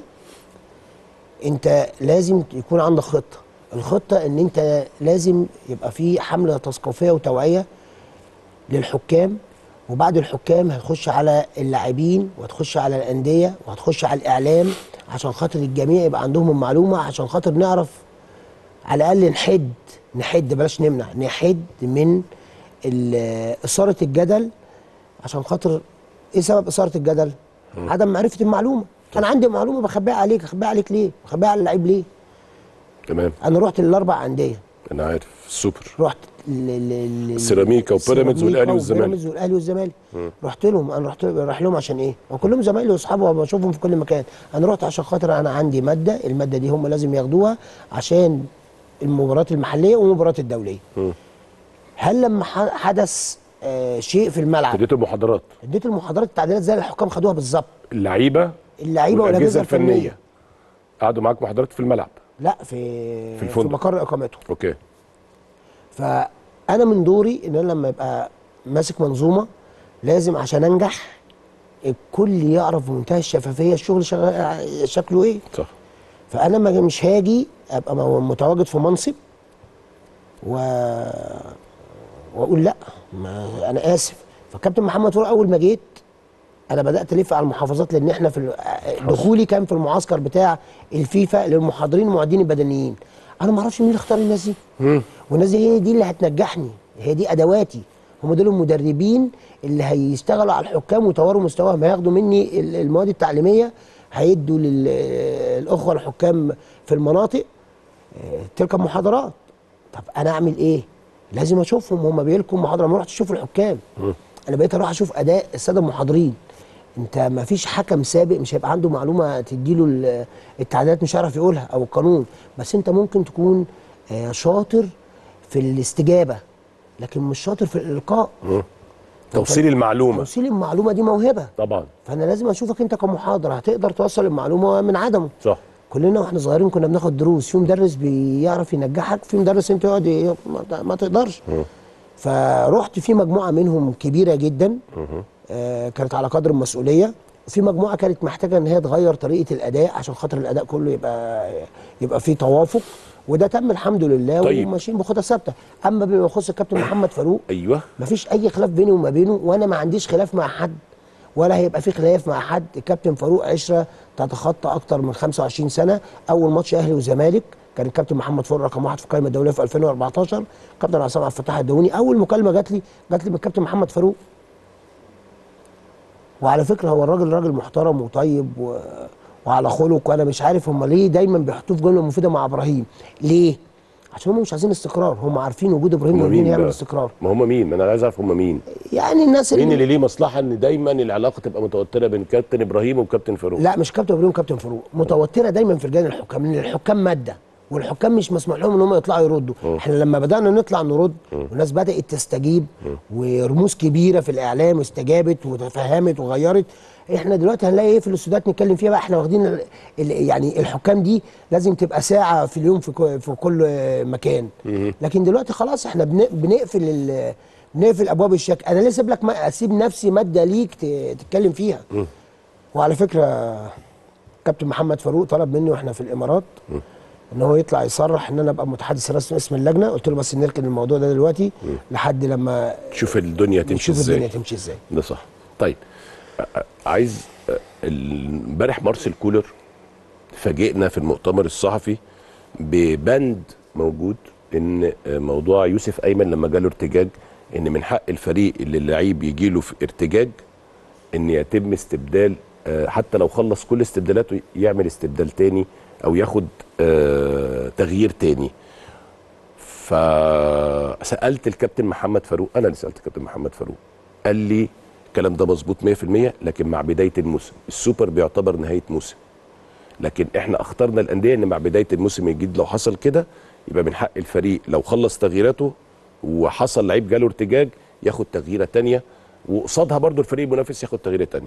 انت لازم يكون عندك خطه الخطه ان انت لازم يبقى في حمله تثقيفيه وتوعيه للحكام وبعد الحكام هتخش على اللاعبين وهتخش على الانديه وهتخش على الاعلام عشان خاطر الجميع يبقى عندهم المعلومه عشان خاطر نعرف على الاقل نحد نحد بلاش نمنع نحد من ال- اثاره الجدل عشان خاطر ايه سبب اثاره الجدل؟ عدم معرفه المعلومه انا عندي معلومه بخبيها عليك اخبيها عليك ليه؟ بخبيها على اللعيب ليه؟ تمام انا رحت للاربع انديه انا عارف السوبر رحت ل- ل- ل- السيراميكا وبيراميدز السيراميكا والأهلي والزمالك. وبيراميدز والاهلي والزمالك رحت لهم انا رحت رايح لهم عشان ايه؟ هو كلهم زمايلي واصحابي وبشوفهم في كل مكان انا رحت عشان خاطر انا عندي ماده الماده دي هم لازم ياخدوها عشان المباريات المحليه والمباريات الدوليه هل لما ح- حدث آه شيء في الملعب اديته محاضرات اديت المحاضرات التعديلات زي اللي الحكام خدوها بالظبط اللعيبه اللعيبه والاجهزه الفنيه قعدوا معاك محاضرات في الملعب لا في في الفندق. في مقر اقامتهم اوكي فانا من دوري ان انا لما يبقى ماسك منظومه لازم عشان انجح الكل يعرف بمنتهى الشفافيه الشغل شغال شكله ايه صح فانا ما مش هاجي ابقى مو- متواجد في منصب و واقول لا ما انا اسف فكابتن محمد فاروق اول ما جيت انا بدات الف على المحافظات لان احنا في ال- دخولي كان في المعسكر بتاع الفيفا للمحاضرين المعدين البدنيين انا ما اعرفش مين اللي اختار الناس دي والناس دي هي دي اللي هتنجحني هي دي ادواتي هم دول المدربين اللي هيشتغلوا على الحكام ويطوروا مستواهم هياخدوا مني ال- المواد التعليميه هيدوا للاخوه الحكام في المناطق آه، تلك المحاضرات طب انا اعمل ايه لازم اشوفهم هم بيلكوا محاضره ما رحتش اشوف الحكام انا بقيت اروح اشوف اداء الساده المحاضرين انت ما فيش حكم سابق مش هيبقى عنده معلومه تديله ال- التعديلات مش هيعرف يقولها او القانون بس انت ممكن تكون آه، شاطر في الاستجابه لكن مش شاطر في الالقاء توصيل المعلومه توصيل المعلومه دي موهبه طبعا فانا لازم اشوفك انت كمحاضر هتقدر توصل المعلومه من عدمه صح كلنا واحنا صغيرين كنا بناخد دروس في مدرس بيعرف ينجحك في مدرس انت يقعد ي- ما- ما تقدرش فرحت في مجموعه منهم كبيره جدا آه كانت على قدر المسؤوليه في مجموعه كانت محتاجه ان هي تغير طريقه الاداء عشان خاطر الاداء كله يبقى يبقى فيه توافق وده تم الحمد لله طيب. وماشيين بخطى ثابته اما بما يخص الكابتن محمد فاروق ايوه مفيش اي خلاف بيني وما بينه وانا ما عنديش خلاف مع حد ولا هيبقى في خلاف مع حد الكابتن فاروق عشره تتخطى اكتر من 25 سنه اول ماتش اهلي وزمالك كان الكابتن محمد فاروق رقم واحد في القائمه الدوليه في 2014 كابتن عصام عبد الفتاح الدهوني اول مكالمه جات لي جات لي من الكابتن محمد فاروق وعلى فكره هو الراجل راجل محترم وطيب و... وعلى خلق وانا مش عارف هم ليه دايما بيحطوه في جمله مفيده مع ابراهيم ليه عشان هم مش عايزين استقرار هم عارفين وجود ابراهيم هم مين مين هيعمل بقى؟ استقرار ما هم مين ما انا عايز اعرف هم مين يعني الناس مين اللي ليه مصلحه ان دايما العلاقه تبقى متوتره بين كابتن ابراهيم وكابتن فاروق لا مش كابتن ابراهيم كابتن فاروق متوتره دايما في رجال الحكام لان الحكام ماده والحكام مش مسموح لهم ان هم يطلعوا يردوا احنا لما بدانا نطلع نرد والناس بدات تستجيب ورموز كبيره في الاعلام استجابت وتفهمت وغيرت احنا دلوقتي هنلاقي ايه في الاستوديوهات نتكلم فيها بقى احنا واخدين ال- ال- يعني الحكام دي لازم تبقى ساعه في اليوم في كو- في كل مكان لكن دلوقتي خلاص احنا بن- بنقفل ال- بنقفل ابواب الشك انا ليه اسيب لك ما- اسيب نفسي ماده ليك ت- تتكلم فيها وعلى فكره كابتن محمد فاروق طلب مني واحنا في الامارات ان هو يطلع يصرح ان انا ابقى متحدث رسمي اسم اللجنه قلت له بس نركن الموضوع ده دلوقتي لحد لما تشوف الدنيا تمشي نشوف ازاي الدنيا تمشي ازاي ده صح طيب أ- أ- عايز أ- ال- امبارح مارسيل كولر فاجئنا في المؤتمر الصحفي ببند موجود ان موضوع يوسف ايمن لما جاله ارتجاج ان من حق الفريق اللي اللعيب يجي له في ارتجاج ان يتم استبدال آه، حتى لو خلص كل استبدالاته يعمل استبدال تاني او ياخد آه، تغيير تاني فسالت الكابتن محمد فاروق انا اللي سالت الكابتن محمد فاروق قال لي الكلام ده مظبوط 100% لكن مع بدايه الموسم السوبر بيعتبر نهايه موسم لكن احنا اخترنا الانديه ان مع بدايه الموسم الجديد لو حصل كده يبقى من حق الفريق لو خلص تغييراته وحصل لعيب جاله ارتجاج ياخد تغييره تانية وقصادها برضو الفريق المنافس ياخد تغييره تانية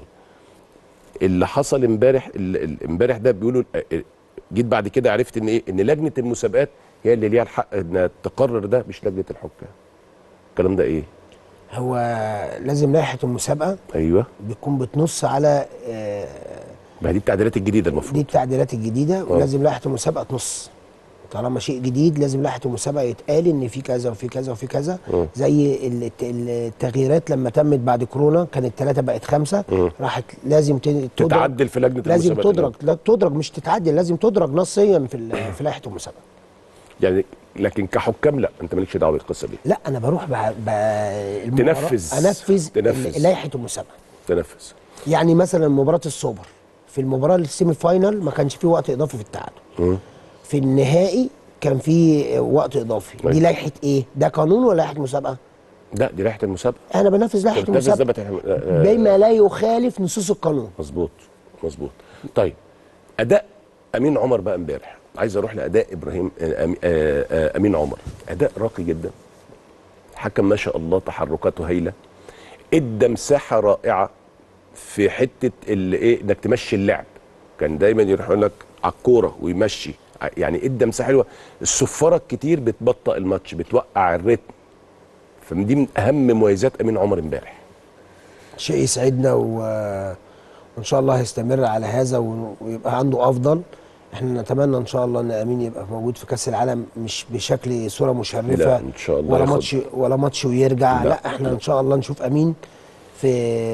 اللي حصل امبارح ال- ال- امبارح ده بيقولوا ال- جيت بعد كده عرفت ان ايه ان لجنه المسابقات هي اللي ليها الحق انها تقرر ده مش لجنه الحكام الكلام ده ايه هو لازم لائحه المسابقه ايوه بتكون بتنص على آه، ما هي دي التعديلات الجديده دي المفروض التعديلات الجديده ولازم لائحه المسابقه تنص طالما شيء جديد لازم لائحه المسابقه يتقال ان في كذا وفي كذا وفي كذا مم. زي ال- التغييرات لما تمت بعد كورونا كانت ثلاثه بقت خمسه مم. راحت لازم ت- تدرج تتعدل في لجنه لازم المسابقات تدرج لا تدرج مش تتعدل لازم تدرج نصيا في ال- في لائحه المسابقه يعني لكن كحكام لا انت مالكش دعوه بالقصه دي لا انا بروح بع... ب... المباراة- تنفذ. انفذ تنفذ. ال- لائحه المسابقه تنفذ يعني مثلا مباراه السوبر في المباراه السيمي فاينال ما كانش في وقت اضافي في التعادل مم. في النهائي كان في وقت اضافي أيوة. دي لائحه ايه ده قانون ولا لائحه مسابقه لا دي لائحه المسابقه انا بنفذ لائحه تنفذ ده المسابقه بتح- آه، بما لا يخالف نصوص القانون مظبوط مظبوط طيب اداء امين عمر بقى امبارح عايز اروح لاداء ابراهيم آه، أمي- آه، آه، امين عمر اداء راقي جدا حكم ما شاء الله تحركاته هايله ادى مساحه رائعه في حته اللي ايه انك تمشي اللعب كان دايما يروح يقول لك على الكوره ويمشي ع- يعني ادى مساحه حلوه الصفاره الكتير بتبطئ الماتش بتوقع الريتم فدي من اهم مميزات امين عمر امبارح شيء يسعدنا و... وان شاء الله هيستمر على هذا و... ويبقى عنده افضل احنا نتمنى ان شاء الله ان امين يبقى موجود في كاس العالم مش بشكل صوره مشرفه لا، إن شاء الله ولا ياخد- ماتش ولا ماتش ويرجع لا. لا, لا احنا ان شاء الله نشوف امين في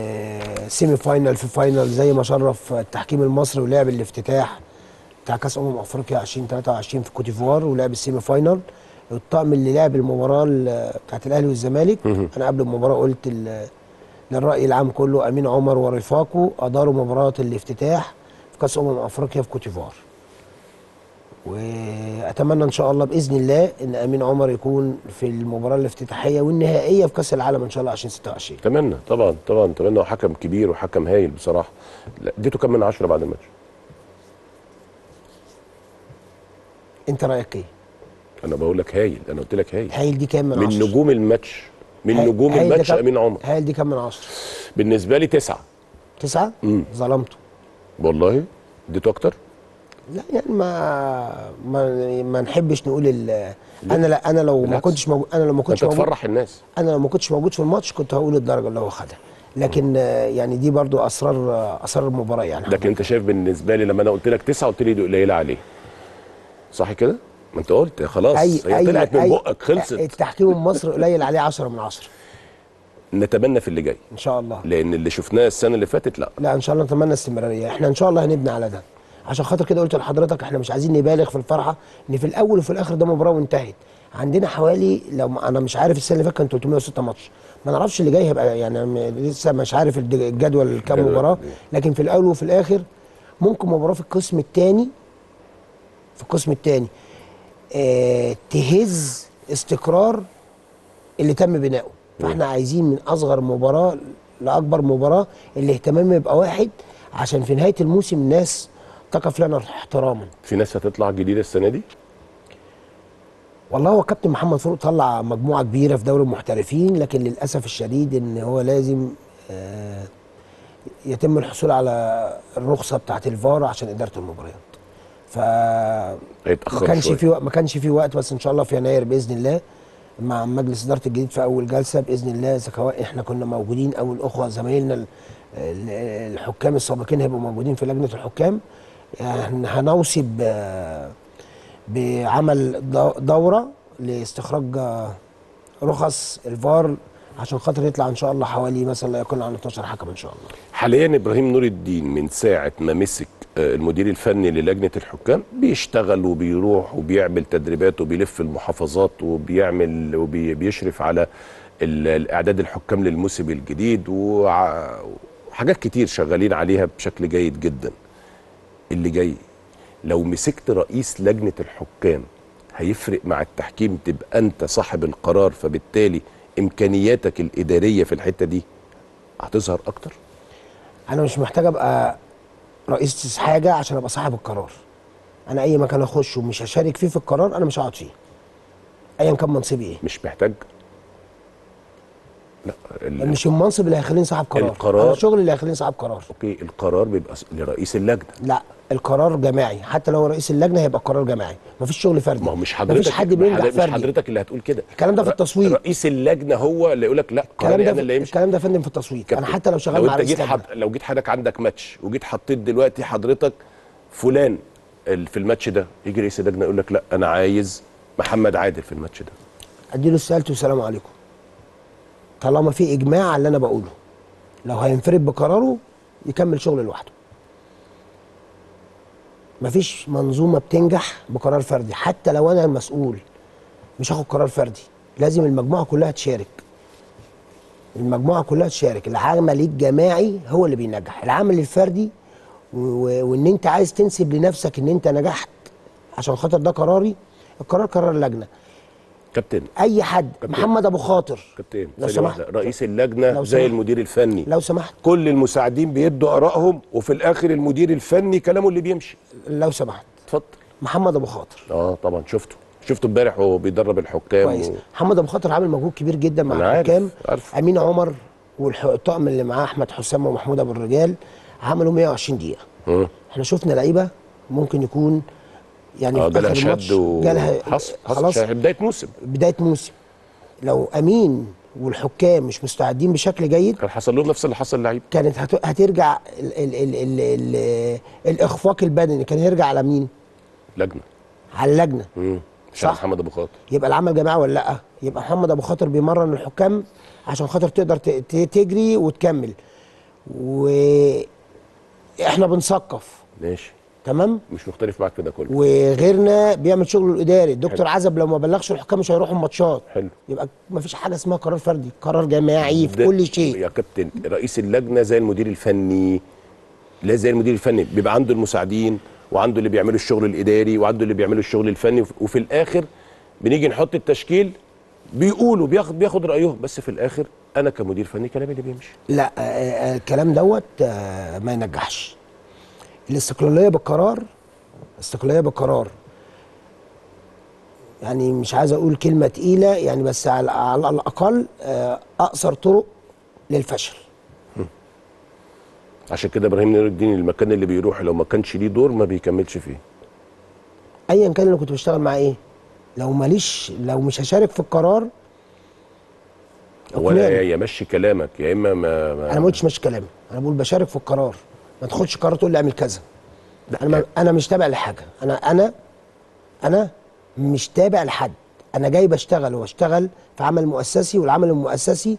سيمي فاينال في فاينال زي ما شرف التحكيم المصري ولعب الافتتاح بتاع كاس امم افريقيا 2023 في كوتيفوار ولعب السيمي فاينال الطقم اللي لعب المباراه ال- بتاعت الاهلي والزمالك انا قبل المباراه قلت ال- للراي العام كله امين عمر ورفاقه اداروا مباراه الافتتاح في كاس امم افريقيا في كوتيفوار واتمنى ان شاء الله باذن الله ان امين عمر يكون في المباراه الافتتاحيه والنهائيه في كاس العالم ان شاء الله 2026 اتمنى طبعا طبعا اتمنى وحكم كبير وحكم هايل بصراحه لا، اديته كام من عشرة بعد الماتش انت رايك ايه؟ انا بقول لك هايل انا قلت لك هايل هايل دي كام من من 10 نجوم الماتش من نجوم الماتش امين عمر هايل دي كام من 10 بالنسبه لي تسعة تسعة مم. ظلمته والله اديته اكتر لا يعني ما ما ما نحبش نقول ال- انا لا انا لو ما بالعكس. كنتش موجود انا لو ما كنتش انت موجود تفرح الناس انا لو ما كنتش موجود في الماتش كنت هقول الدرجه اللي هو خدها لكن آه، يعني دي برضو اسرار آه، اسرار المباراه يعني لكن انت شايف بالنسبه لي لما انا قلت لك تسعة قلت لي دي قليله عليه صح كده ما انت قلت خلاص هي طلعت من بقك خلصت التحكيم المصري قليل عليه 10 من 10 نتمنى في اللي جاي ان شاء الله لان اللي شفناه السنه اللي فاتت لا لا ان شاء الله نتمنى استمراريه احنا ان شاء الله هنبني على ده عشان خاطر كده قلت لحضرتك احنا مش عايزين نبالغ في الفرحه ان في الاول وفي الاخر ده مباراه وانتهت عندنا حوالي لو ما- انا مش عارف السنه اللي فاتت كان 306 ماتش ما نعرفش اللي جاي هيبقى يعني م- لسه مش عارف الد- الجدول كام الجدول. مباراه لكن في الاول وفي الاخر ممكن مباراه في القسم الثاني في القسم الثاني اه تهز استقرار اللي تم بناؤه فاحنا عايزين من اصغر مباراه لاكبر مباراه الاهتمام يبقى واحد عشان في نهايه الموسم الناس تقف لنا احتراما في ناس هتطلع جديده السنه دي والله هو كابتن محمد فاروق طلع مجموعه كبيره في دوري المحترفين لكن للاسف الشديد ان هو لازم آه، يتم الحصول على الرخصه بتاعه الفار عشان اداره المباريات ف ما هيتاخر كانش شوية. في وق- ما كانش في وقت بس ان شاء الله في يناير باذن الله مع مجلس اداره الجديد في اول جلسه باذن الله سواء احنا كنا موجودين او الاخوه زمايلنا ال- ال- الحكام السابقين هيبقوا موجودين في لجنه الحكام يعني هنوصي ب- بعمل دو- دوره لاستخراج آه، رخص الفار عشان خاطر يطلع ان شاء الله حوالي مثلا لا يقل عن 12 حكم ان شاء الله حاليا ابراهيم نور الدين من ساعه ما مسك آه، المدير الفني للجنه الحكام بيشتغل وبيروح وبيعمل تدريبات وبيلف المحافظات وبيعمل وبيشرف على ال- الاعداد الحكام للموسم الجديد وع- وحاجات كتير شغالين عليها بشكل جيد جدا اللي جاي لو مسكت رئيس لجنه الحكام هيفرق مع التحكيم تبقى انت صاحب القرار فبالتالي امكانياتك الاداريه في الحته دي هتظهر اكتر انا مش محتاج ابقى رئيس حاجه عشان ابقى صاحب القرار انا اي مكان اخش ومش هشارك فيه في القرار انا مش هقعد فيه ايا كان منصبي ايه مش محتاج لا ال- مش المنصب اللي هيخليني صاحب قرار القرار- أنا الشغل اللي هيخليني صاحب قرار اوكي القرار بيبقى س- لرئيس اللجنه لا القرار جماعي حتى لو رئيس اللجنه هيبقى قرار جماعي مفيش شغل فردي ما هو مش حضرتك مفيش حد بينجح حضرتك- مش فردي حضرتك اللي هتقول كده الكلام ده في ر- التصويت. رئيس اللجنه هو اللي يقول لك لا الكلام قراري ده انا اللي في يمشي الكلام ده يا فندم في التصويت انا كابتن، حتى لو شغال لو مع انت رئيس جيت لجنه حد لو جيت حضرتك عندك ماتش وجيت حطيت دلوقتي حضرتك فلان ال- في الماتش ده يجي رئيس اللجنه يقول لك لا انا عايز محمد عادل في الماتش ده اديله السالت والسلام عليكم طالما في اجماع على اللي انا بقوله لو هينفرد بقراره يكمل شغل لوحده مفيش منظومه بتنجح بقرار فردي حتى لو انا المسؤول مش هاخد قرار فردي لازم المجموعه كلها تشارك المجموعه كلها تشارك العمل الجماعي هو اللي بينجح العمل الفردي و- و- وان انت عايز تنسب لنفسك ان انت نجحت عشان خاطر ده قراري القرار قرار اللجنه كابتن اي حد كابتن. محمد ابو خاطر كابتن لو ثانية سمحت واحدة، رئيس اللجنه لو زي سمحت. المدير الفني لو سمحت كل المساعدين بيدوا ارائهم وفي الاخر المدير الفني كلامه اللي بيمشي لو سمحت اتفضل محمد ابو خاطر اه طبعا شفته شفته امبارح وهو بيدرب الحكام كويس و... محمد ابو خاطر عامل مجهود كبير جدا مع أنا عارف، الحكام عارف. امين عمر والطاقم اللي معاه احمد حسام ومحمود ابو الرجال عملوا 120 دقيقه مم. احنا شفنا لعيبه ممكن يكون يعني اه في جالها آخر الماتش شد و جالها حصل حصل خلاص شا- بدايه موسم بدايه موسم لو امين والحكام مش مستعدين بشكل جيد كان حصل لهم نفس اللي حصل للعيبه كانت هت- هترجع ال ال ال ال ال الاخفاق البدني كان هيرجع على مين؟ لجنه على اللجنه مم. مش صح. على محمد ابو خاطر يبقى العمل جماعي ولا لا يبقى محمد ابو خاطر بيمرن الحكام عشان خاطر تقدر ت- ت- تجري وتكمل واحنا بنثقف ماشي تمام مش مختلف معاك في ده كله وغيرنا بيعمل شغله الاداري الدكتور عزب لو ما بلغش الحكام مش هيروحوا الماتشات حلو يبقى ما فيش حاجه اسمها قرار فردي قرار جماعي في ده- كل شيء يا كابتن رئيس اللجنه زي المدير الفني لا زي المدير الفني بيبقى عنده المساعدين وعنده اللي بيعملوا الشغل الاداري وعنده اللي بيعملوا الشغل الفني وف- وفي الاخر بنيجي نحط التشكيل بيقولوا بياخد بياخد رايهم بس في الاخر انا كمدير فني كلامي اللي بيمشي لا آه، آه، الكلام دوت آه، ما ينجحش الاستقلاليه بالقرار استقلاليه بالقرار يعني مش عايز اقول كلمه تقيله يعني بس على, على الاقل آه، اقصر طرق للفشل عشان كده ابراهيم نور الدين المكان اللي بيروح لو ما كانش ليه دور ما بيكملش فيه ايا كان اللي كنت بشتغل معاه ايه لو ماليش لو مش هشارك في القرار هو أقنعني. يا يمشي كلامك يا اما ما, ما انا ما قلتش ماشي كلامي انا بقول بشارك في القرار ما تاخدش قرار تقول لي اعمل كذا انا ما انا مش تابع لحاجه انا انا انا مش تابع لحد انا جاي بشتغل واشتغل في عمل مؤسسي والعمل المؤسسي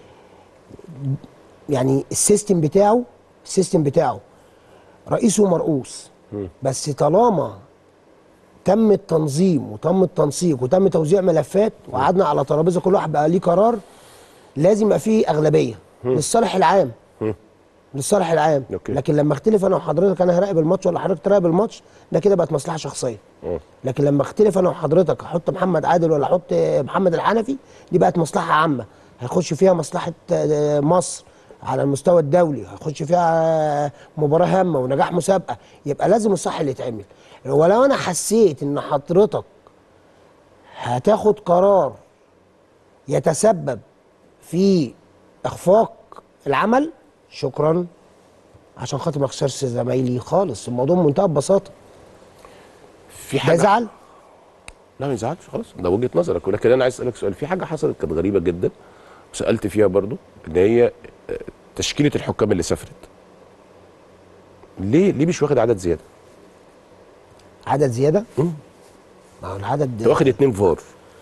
يعني السيستم بتاعه السيستم بتاعه رئيسه مرؤوس بس طالما تم التنظيم وتم التنسيق وتم توزيع ملفات وقعدنا على ترابيزه كل واحد بقى ليه قرار لازم يبقى فيه اغلبيه للصالح العام للصالح العام أوكي. لكن لما اختلف انا وحضرتك انا هراقب الماتش ولا حضرتك تراقب الماتش ده كده بقت مصلحه شخصيه مم. لكن لما اختلف انا وحضرتك احط محمد عادل ولا احط محمد الحنفي دي بقت مصلحه عامه هيخش فيها مصلحه آه، مصر على المستوى الدولي هيخش فيها آه، مباراه هامه ونجاح مسابقه يبقى لازم الصح اللي يتعمل ولو انا حسيت ان حضرتك هتاخد قرار يتسبب في اخفاق العمل شكرا عشان خاطر ما اخسرش زمايلي خالص الموضوع بمنتهى البساطه في ده حاجه زعل لا ما يزعلش خلاص ده وجهه نظرك ولكن انا عايز اسالك سؤال في حاجه حصلت كانت غريبه جدا وسالت فيها برضو ان هي آه، تشكيله الحكام اللي سافرت ليه ليه مش واخد عدد زياده؟ عدد زياده مم. ما هو العدد انت واخد اتنين فار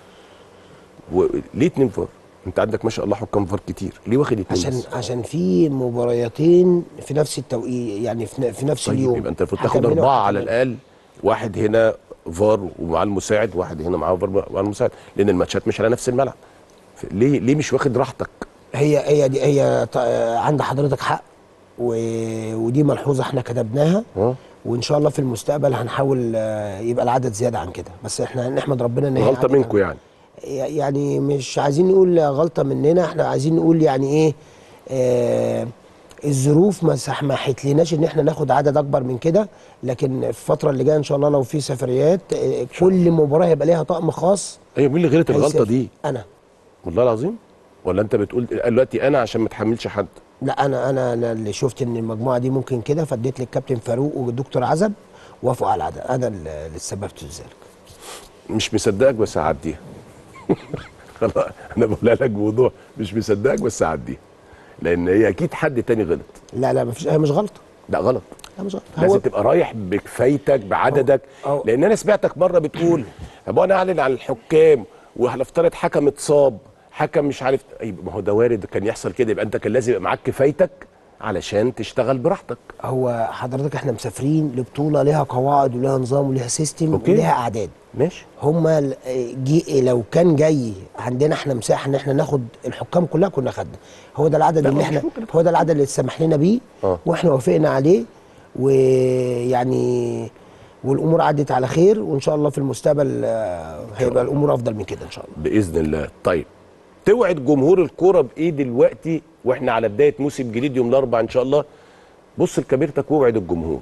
وليه اتنين فار؟ انت عندك ما شاء الله حكام فار كتير ليه واخد اتنين عشان بس؟ عشان في مباريتين في نفس التوقيت يعني في, ن- في نفس طيب اليوم يبقى انت المفروض حكم تاخد هنا اربعه وحكم على هنا. الاقل واحد هنا فار ومعاه المساعد واحد هنا معاه فار ومعاه المساعد لان الماتشات مش على نفس الملعب ف- ليه ليه مش واخد راحتك؟ هي هي دي هي ط- عند حضرتك حق و... ودي ملحوظه احنا كتبناها اه وان شاء الله في المستقبل هنحاول آه، يبقى العدد زياده عن كده بس احنا نحمد ربنا ان هي غلطه عدد- منكم يعني يعني مش عايزين نقول غلطه مننا احنا عايزين نقول يعني ايه آه الظروف ما سمحت لناش ان احنا ناخد عدد اكبر من كده لكن في الفتره اللي جايه ان شاء الله لو في سفريات آه، كل مباراه هيبقى ليها طقم خاص ايوه مين اللي غلط الغلطه هيسافر. دي؟ انا والله العظيم ولا انت بتقول دلوقتي انا عشان ما تحملش حد لا انا انا انا اللي شفت ان المجموعه دي ممكن كده فاديت للكابتن فاروق والدكتور عزب وافقوا على العدد انا اللي اللي سببت في ذلك مش مصدقك بس هعديها خلاص انا بقولها لك بوضوح مش مصدقك بس هعديها لان هي اكيد حد تاني غلط لا لا مفيش هي مش غلطه لا غلط لا مش غلطه لازم تبقى رايح بكفايتك بعددك أو- لان انا سمعتك مره بتقول طب انا اعلن عن الحكام وهنفترض حكم اتصاب حكم مش عارف أي ما هو ده وارد كان يحصل كده يبقى انت كان لازم يبقى معاك كفايتك علشان تشتغل براحتك هو حضرتك احنا مسافرين لبطوله ليها قواعد وليها نظام وليها سيستم أوكي. وليها اعداد ماشي هما ال- جي لو كان جاي عندنا احنا مساحه ان احنا ناخد الحكام كلها كنا خدنا هو ده العدد لا، اللي مش احنا ممكن هو ده العدد اللي اتسمح لنا بيه آه. واحنا وافقنا عليه ويعني والامور عدت على خير وان شاء الله في المستقبل آه، هيبقى الامور افضل من كده ان شاء الله باذن الله طيب توعد جمهور الكوره بايه دلوقتي واحنا على بدايه موسم جديد يوم الاربعاء ان شاء الله بص لكاميرتك واوعد الجمهور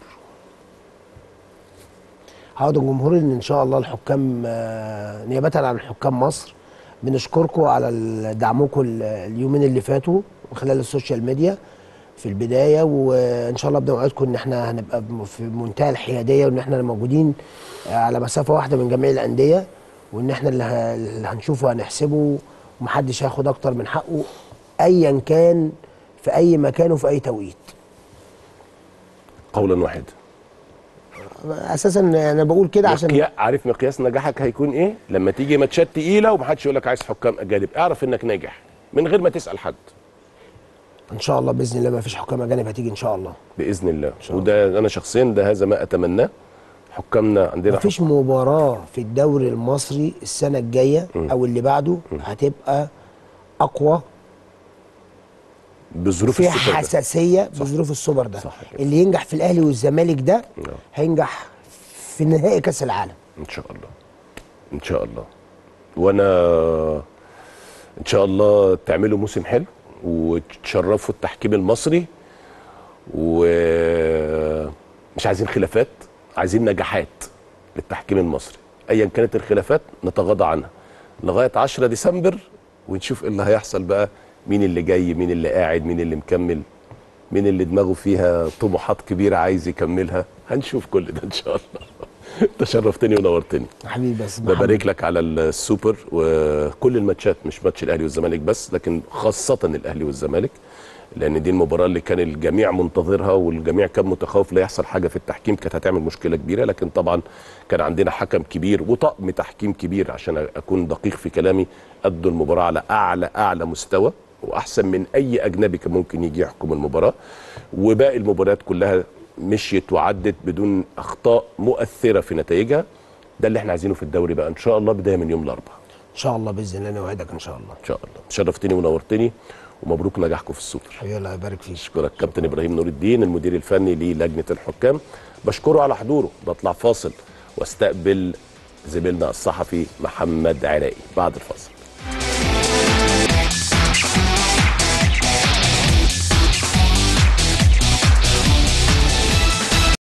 هقعد الجمهور ان ان شاء الله الحكام آه، نيابه عن حكام مصر بنشكركم على ال- دعمكم ال- اليومين اللي فاتوا من خلال السوشيال ميديا في البدايه وان شاء الله بنوعدكم ان احنا هنبقى بم- في منتهى الحياديه وان احنا موجودين آه، على مسافه واحده من جميع الانديه وان احنا اللي ه- اللي هنشوفه هنحسبه ومحدش هياخد اكتر من حقه ايا كان في اي مكان وفي اي توقيت قولا واحدا اساسا انا بقول كده عشان مقيا... عارف مقياس نجاحك هيكون ايه لما تيجي ماتشات تقيله ومحدش يقول لك عايز حكام اجانب اعرف انك ناجح من غير ما تسال حد ان شاء الله باذن الله ما فيش حكام اجانب هتيجي ان شاء الله باذن الله شاء الله. وده انا شخصيا ده هذا ما اتمناه حكامنا عندنا مفيش مباراة في الدوري المصري السنة الجاية أو اللي بعده هتبقى أقوى بظروف فيها السوبر ده. حساسية بظروف السوبر ده صح كده. اللي ينجح في الأهلي والزمالك ده نعم. هينجح في نهائي كأس العالم ان شاء الله ان شاء الله وانا ان شاء الله تعملوا موسم حلو وتشرفوا التحكيم المصري ومش عايزين خلافات عايزين نجاحات للتحكيم المصري ايا كانت الخلافات نتغاضى عنها لغايه 10 ديسمبر ونشوف ايه اللي هيحصل بقى مين اللي جاي مين اللي قاعد مين اللي مكمل مين اللي دماغه فيها طموحات كبيره عايز يكملها هنشوف كل ده ان شاء الله تشرفتني ونورتني حبيبي بس محمد. ببارك لك على السوبر وكل الماتشات مش ماتش الاهلي والزمالك بس لكن خاصه الاهلي والزمالك لان دي المباراه اللي كان الجميع منتظرها والجميع كان متخوف لا يحصل حاجه في التحكيم كانت هتعمل مشكله كبيره لكن طبعا كان عندنا حكم كبير وطقم تحكيم كبير عشان اكون دقيق في كلامي ادوا المباراه على اعلى اعلى مستوى واحسن من اي اجنبي كان ممكن يجي يحكم المباراه وباقي المباريات كلها مشيت وعدت بدون اخطاء مؤثره في نتائجها ده اللي احنا عايزينه في الدوري بقى ان شاء الله بدايه من يوم الاربعاء إن شاء الله بإذن الله نوعدك إن شاء الله ان شاء الله شرفتني ونورتني ومبروك نجاحكم في السوبر حبيبي الله يبارك فيك اشكرك كابتن ابراهيم نور الدين المدير الفني للجنه الحكام بشكره على حضوره بطلع فاصل واستقبل زميلنا الصحفي محمد عراقي بعد الفاصل